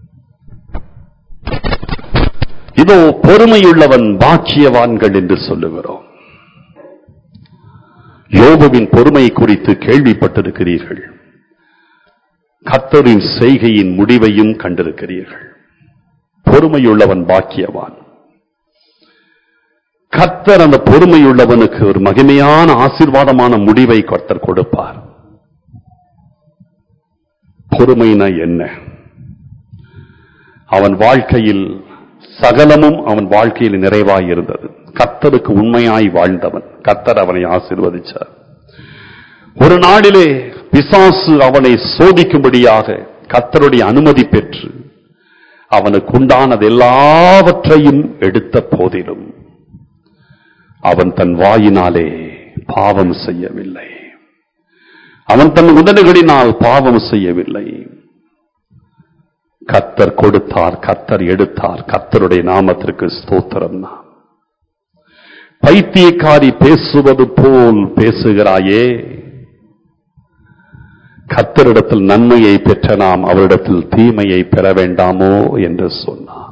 இதோ பொறுமையுள்ளவன் பாக்கியவான்கள் என்று சொல்லுகிறோம் யோபுவின் பொறுமை குறித்து கேள்விப்பட்டிருக்கிறீர்கள் கர்த்தரின் செய்கையின் முடிவையும் கண்டிருக்கிறீர்கள் பொறுமையுள்ளவன் பாக்கியவான் கர்த்தர் அந்த பொறுமையுள்ளவனுக்கு ஒரு மகிமையான ஆசீர்வாதமான முடிவை கர்த்தர் கொடுப்பார் பொறுமைனா என்ன அவன் வாழ்க்கையில் சகலமும் அவன் வாழ்க்கையில் நிறைவாய் இருந்தது கர்த்தருக்கு உண்மையாய் வாழ்ந்தவன் கர்த்தர் அவனை ஆசீர்வதிச்சார் ஒரு நாளிலே பிசாசு அவனை சோதிக்கும்படியாக கர்த்தருடைய அனுமதி பெற்று அவனுக்கு உண்டானது எல்லாவற்றையும் எடுத்த போதிலும் அவன் தன் வாயினாலே பாவம் செய்யவில்லை அவன் தன் உதடுகளினால் பாவம் செய்யவில்லை கத்தர் கொடுத்தார் கத்தர் எடுத்தார் கத்தருடைய நாமத்திற்கு ஸ்தோத்திரம் தான் பைத்தியக்காரி பேசுவது போல் பேசுகிறாயே கத்தரிடத்தில் நன்மையை பெற்ற நாம் அவரிடத்தில் தீமையை பெற வேண்டாமோ என்று சொன்னான்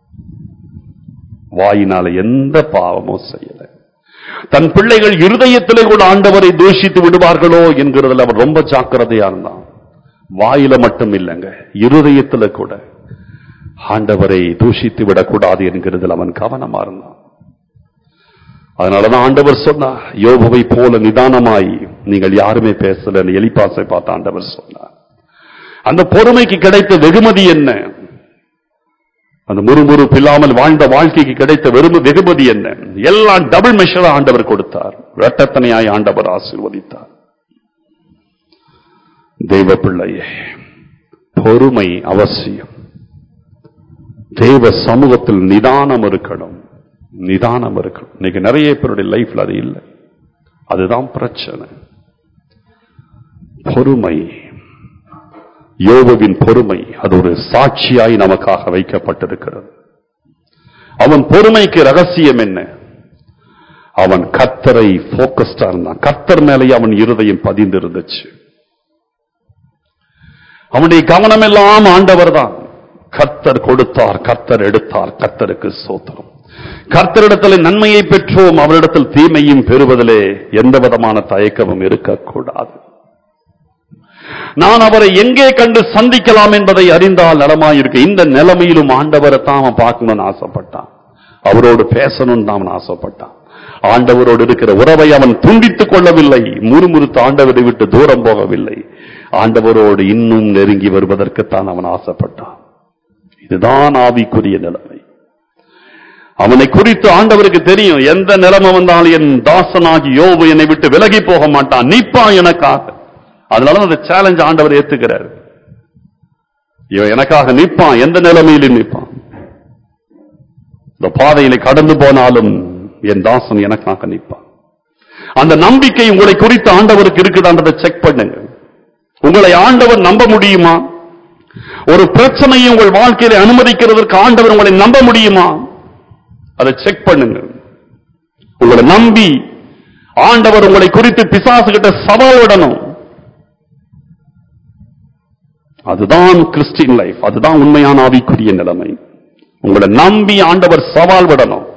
வாயினால எந்த பாவமும் செய்யல தன் பிள்ளைகள் இருதயத்திலே கூட ஆண்டவரை தூஷித்து விடுவார்களோ என்கிறதுல அவர் ரொம்ப ஜாக்கிரதையா இருந்தான் வாயில மட்டும் இல்லைங்க இருதயத்துல கூட ஆண்டவரை தூஷித்து விடக்கூடாது என்கிறதுல அவன் கவனமா இருந்தான் அதனாலதான் ஆண்டவர் சொன்னார் யோபுவை போல நிதானமாய் நீங்கள் யாருமே பேசல எலிப்பாசை பார்த்து ஆண்டவர் சொன்னார் அந்த பொறுமைக்கு கிடைத்த வெகுமதி என்ன அந்த முறுமுறுப்பு இல்லாமல் வாழ்ந்த வாழ்க்கைக்கு கிடைத்த வெறும் வெகுமதி என்ன எல்லாம் டபுள் மெஷரா ஆண்டவர் கொடுத்தார் இரட்டத்தனையாய் ஆண்டவர் ஆசீர்வதித்தார் தெய்வ பிள்ளையே பொறுமை அவசியம் தெய்வ சமூகத்தில் நிதானம் இருக்கணும் நிதானம் இருக்கணும் இன்னைக்கு நிறைய பேருடைய லைஃப்ல அது இல்லை அதுதான் பிரச்சனை பொறுமை யோபுவின் பொறுமை அது ஒரு சாட்சியாய் நமக்காக வைக்கப்பட்டிருக்கிறது அவன் பொறுமைக்கு ரகசியம் என்ன அவன் கத்தரை போக்கஸ்டா இருந்தான் கத்தர் மேலேயே அவன் இருதயம் பதிந்து இருந்துச்சு அவனுடைய கவனம் எல்லாம் ஆண்டவர் தான் கர்த்தர் கொடுத்தார் கர்த்தர் எடுத்தார் கர்த்தருக்கு சோத்திரம் கர்த்தரிடத்தில் நன்மையை பெற்றோம் அவரிடத்தில் தீமையும் பெறுவதிலே எந்த விதமான தயக்கமும் இருக்கக்கூடாது நான் அவரை எங்கே கண்டு சந்திக்கலாம் என்பதை அறிந்தால் நலமாயிருக்கு இந்த நிலைமையிலும் ஆண்டவரை தான் அவன் பார்க்கணும்னு ஆசைப்பட்டான் அவரோடு பேசணும்னு தான் அவன் ஆசைப்பட்டான் ஆண்டவரோடு இருக்கிற உறவை அவன் துண்டித்துக் கொள்ளவில்லை முறுமுறுத்து ஆண்டவரை விட்டு தூரம் போகவில்லை ஆண்டவரோடு இன்னும் நெருங்கி வருவதற்குத்தான் அவன் ஆசைப்பட்டான் இதுதான் ஆவிக்குரிய நிலைமை அவனை குறித்து ஆண்டவருக்கு தெரியும் எந்த நிலைமை வந்தாலும் என் தாசனாகி யோபு என்னை விட்டு விலகி போக மாட்டான் நிப்பான் எனக்காக அதனால அந்த சேலஞ்ச் ஆண்டவர் ஏத்துக்கிறார் இவன் எனக்காக நிப்பான் எந்த நிலைமையிலும் நிப்பான் இந்த பாதையில கடந்து போனாலும் என் தாசன் எனக்காக நிற்பான் அந்த நம்பிக்கை உங்களை குறித்து ஆண்டவருக்கு இருக்குதான்றதை செக் பண்ணுங்க உங்களை ஆண்டவர் நம்ப முடியுமா ஒரு பிரச்சனையை உங்கள் வாழ்க்கையில அனுமதிக்கிறதற்கு ஆண்டவர் உங்களை நம்ப முடியுமா அதை செக் பண்ணுங்க உங்களை நம்பி ஆண்டவர் உங்களை குறித்து பிசாசு கிட்ட சவால் விடணும் அதுதான் கிறிஸ்டியன் லைஃப் அதுதான் உண்மையான ஆவிக்குரிய நிலைமை உங்களை நம்பி ஆண்டவர் சவால் விடணும்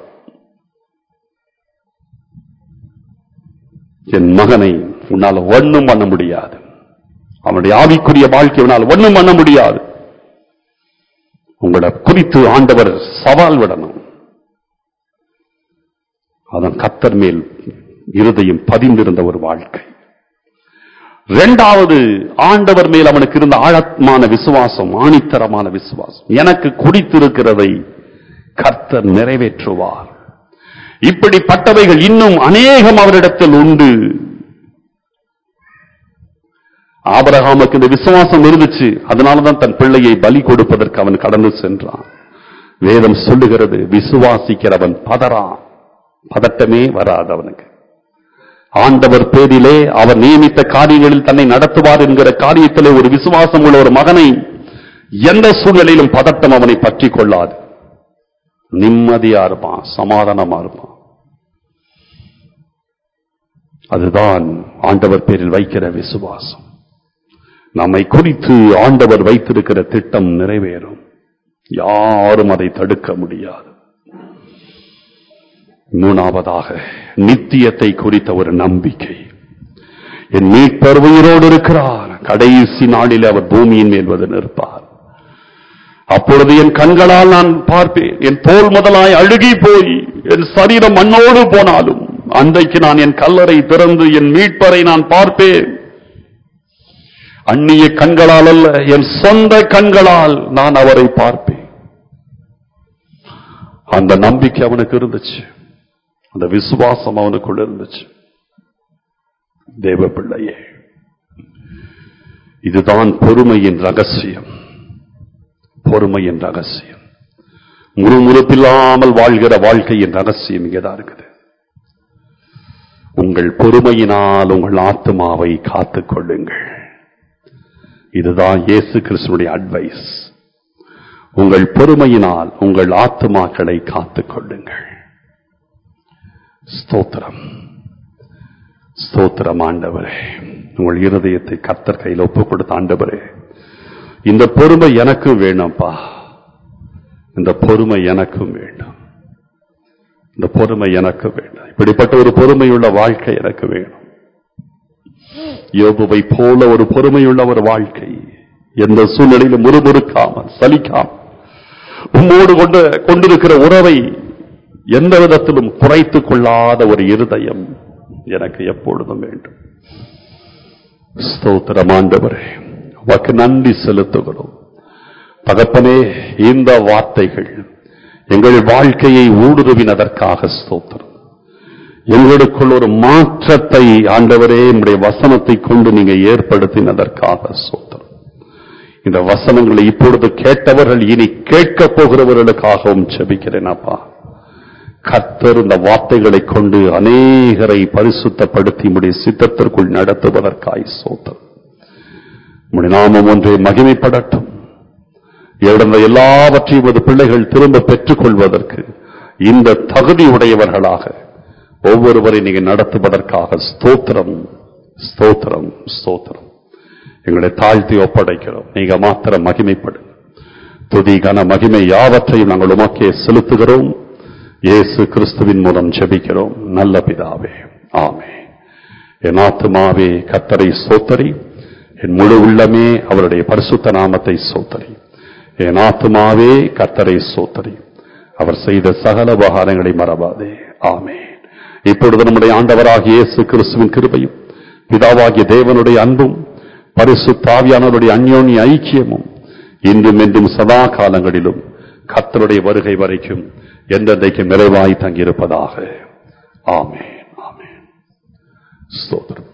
என் மகனை உன்னால ஒண்ணும் பண்ண முடியாது அவனுடைய ஆவிக்குரிய வாழ்க்கை உன்னால் ஒண்ணும் பண்ண முடியாது உங்களை குறித்து ஆண்டவர் சவால் விடணும் அதன் கத்தர் மேல் இருதயம் பதிந்திருந்த ஒரு வாழ்க்கை இரண்டாவது ஆண்டவர் மேல் அவனுக்கு இருந்த ஆழமான விசுவாசம் ஆணித்தரமான விசுவாசம் எனக்கு குறித்திருக்கிறதை கர்த்தர் நிறைவேற்றுவார் இப்படிப்பட்டவைகள் இன்னும் அநேகம் அவரிடத்தில் உண்டு ஆபரகாமுக்கு இந்த விசுவாசம் இருந்துச்சு அதனாலதான் தன் பிள்ளையை பலி கொடுப்பதற்கு அவன் கடந்து சென்றான் வேதம் சொல்லுகிறது விசுவாசிக்கிறவன் பதறான் பதட்டமே வராது அவனுக்கு ஆண்டவர் பேரிலே அவர் நியமித்த காரியங்களில் தன்னை நடத்துவார் என்கிற காரியத்திலே ஒரு விசுவாசம் உள்ள ஒரு மகனை எந்த சூழ்நிலையிலும் பதட்டம் அவனை பற்றி கொள்ளாது நிம்மதியா இருப்பான் சமாதானமா இருப்பான் அதுதான் ஆண்டவர் பேரில் வைக்கிற விசுவாசம் நம்மை குறித்து ஆண்டவர் வைத்திருக்கிற திட்டம் நிறைவேறும் யாரும் அதை தடுக்க முடியாது மூணாவதாக நித்தியத்தை குறித்த ஒரு நம்பிக்கை என் மீட்பர் உயிரோடு இருக்கிறார் கடைசி நாளில் அவர் பூமியின் மேல் வந்து நிற்பார் அப்பொழுது என் கண்களால் நான் பார்ப்பேன் என் தோல் முதலாய் அழுகி போய் என் சரீரம் மண்ணோடு போனாலும் அன்றைக்கு நான் என் கல்லறை திறந்து என் மீட்பரை நான் பார்ப்பேன் அந்நிய கண்களால் அல்ல என் சொந்த கண்களால் நான் அவரை பார்ப்பேன் அந்த நம்பிக்கை அவனுக்கு இருந்துச்சு அந்த விசுவாசம் அவனுக்குள்ள இருந்துச்சு தேவ பிள்ளையே இதுதான் பொறுமையின் ரகசியம் பொறுமையின் ரகசியம் முறுமுறுப்பில்லாமல் வாழ்கிற வாழ்க்கையின் ரகசியம் இங்கேதான் இருக்குது உங்கள் பொறுமையினால் உங்கள் ஆத்மாவை காத்துக் கொள்ளுங்கள் இதுதான் இயேசு கிறிஸ்துடைய அட்வைஸ் உங்கள் பொறுமையினால் உங்கள் ஆத்மாக்களை காத்துக் கொள்ளுங்கள் ஸ்தோத்திரம் ஸ்தோத்திரம் ஆண்டவரே உங்கள் இருதயத்தை கர்த்தர் கையில் ஒப்புக் கொடுத்த ஆண்டவரே இந்த பொறுமை எனக்கும் வேணும்ப்பா இந்த பொறுமை எனக்கும் வேண்டும் இந்த பொறுமை எனக்கு வேண்டும் இப்படிப்பட்ட ஒரு பொறுமையுள்ள வாழ்க்கை எனக்கு வேணும் யோபுவை போல ஒரு பொறுமையுள்ள ஒரு வாழ்க்கை எந்த சூழ்நிலையிலும் முறுமுறுக்காமல் சலிக்காமல் உம்மோடு கொண்டு கொண்டிருக்கிற உறவை எந்த விதத்திலும் குறைத்துக் கொள்ளாத ஒரு இருதயம் எனக்கு எப்பொழுதும் வேண்டும் ஸ்தோத்திரம் ஆண்டவரே உமக்கு நன்றி செலுத்துகிறோம் தகப்பனே இந்த வார்த்தைகள் எங்கள் வாழ்க்கையை ஊடுருவினதற்காக ஸ்தோத்திரம் எங்களுக்குள் ஒரு மாற்றத்தை ஆண்டவரே உடைய வசனத்தை கொண்டு நீங்க ஏற்படுத்தினதற்காக ஸ்தோத்திரம் இந்த வசனங்களை இப்பொழுது கேட்டவர்கள் இனி கேட்கப் போகிறவர்களுக்காகவும் செபிக்கிறேன் அப்பா கர்த்தர் இந்த வார்த்தைகளை கொண்டு அநேகரை பரிசுத்தப்படுத்தி உடைய சித்தத்திற்குள் நடத்துவதற்காய் சோத்தம் உடைய நாமம் ஒன்றே மகிமைப்படட்டும் இழந்த எல்லாவற்றையும் ஒரு பிள்ளைகள் திரும்ப பெற்றுக் கொள்வதற்கு இந்த தகுதி உடையவர்களாக ஒவ்வொருவரை நீங்க நடத்துவதற்காக ஸ்தோத்திரம் ஸ்தோத்திரம் ஸ்தோத்திரம் எங்களை தாழ்த்தி ஒப்படைக்கிறோம் நீங்க மாத்திரம் மகிமைப்படு துதி கன மகிமை யாவற்றையும் நாங்கள் உமக்கே செலுத்துகிறோம் இயேசு கிறிஸ்துவின் மூலம் ஜெபிக்கிறோம் நல்ல பிதாவே ஆமே என் ஆத்துமாவே கத்தரை சோத்தரி என் முழு உள்ளமே அவருடைய பரிசுத்த நாமத்தை சோத்தரி என் ஆத்துமாவே கத்தரை சோத்தரி அவர் செய்த சகல உபகாரங்களை மறவாதே ஆமே இப்பொழுது நம்முடைய ஆண்டவராகிய இயேசு கிறிஸ்துவின் கிருபையும் பிதாவாகிய தேவனுடைய அன்பும் பரிசுத்தாவியானவருடைய அந்யோன்ய ஐக்கியமும் இன்றும் என்றும் சதா காலங்களிலும் கர்த்தருடைய வருகை வரைக்கும் என்றென்றைக்கும் நிறைவாய் தங்கியிருப்பதாக ஆமென் ஆமென் ஸ்தோத்திரம்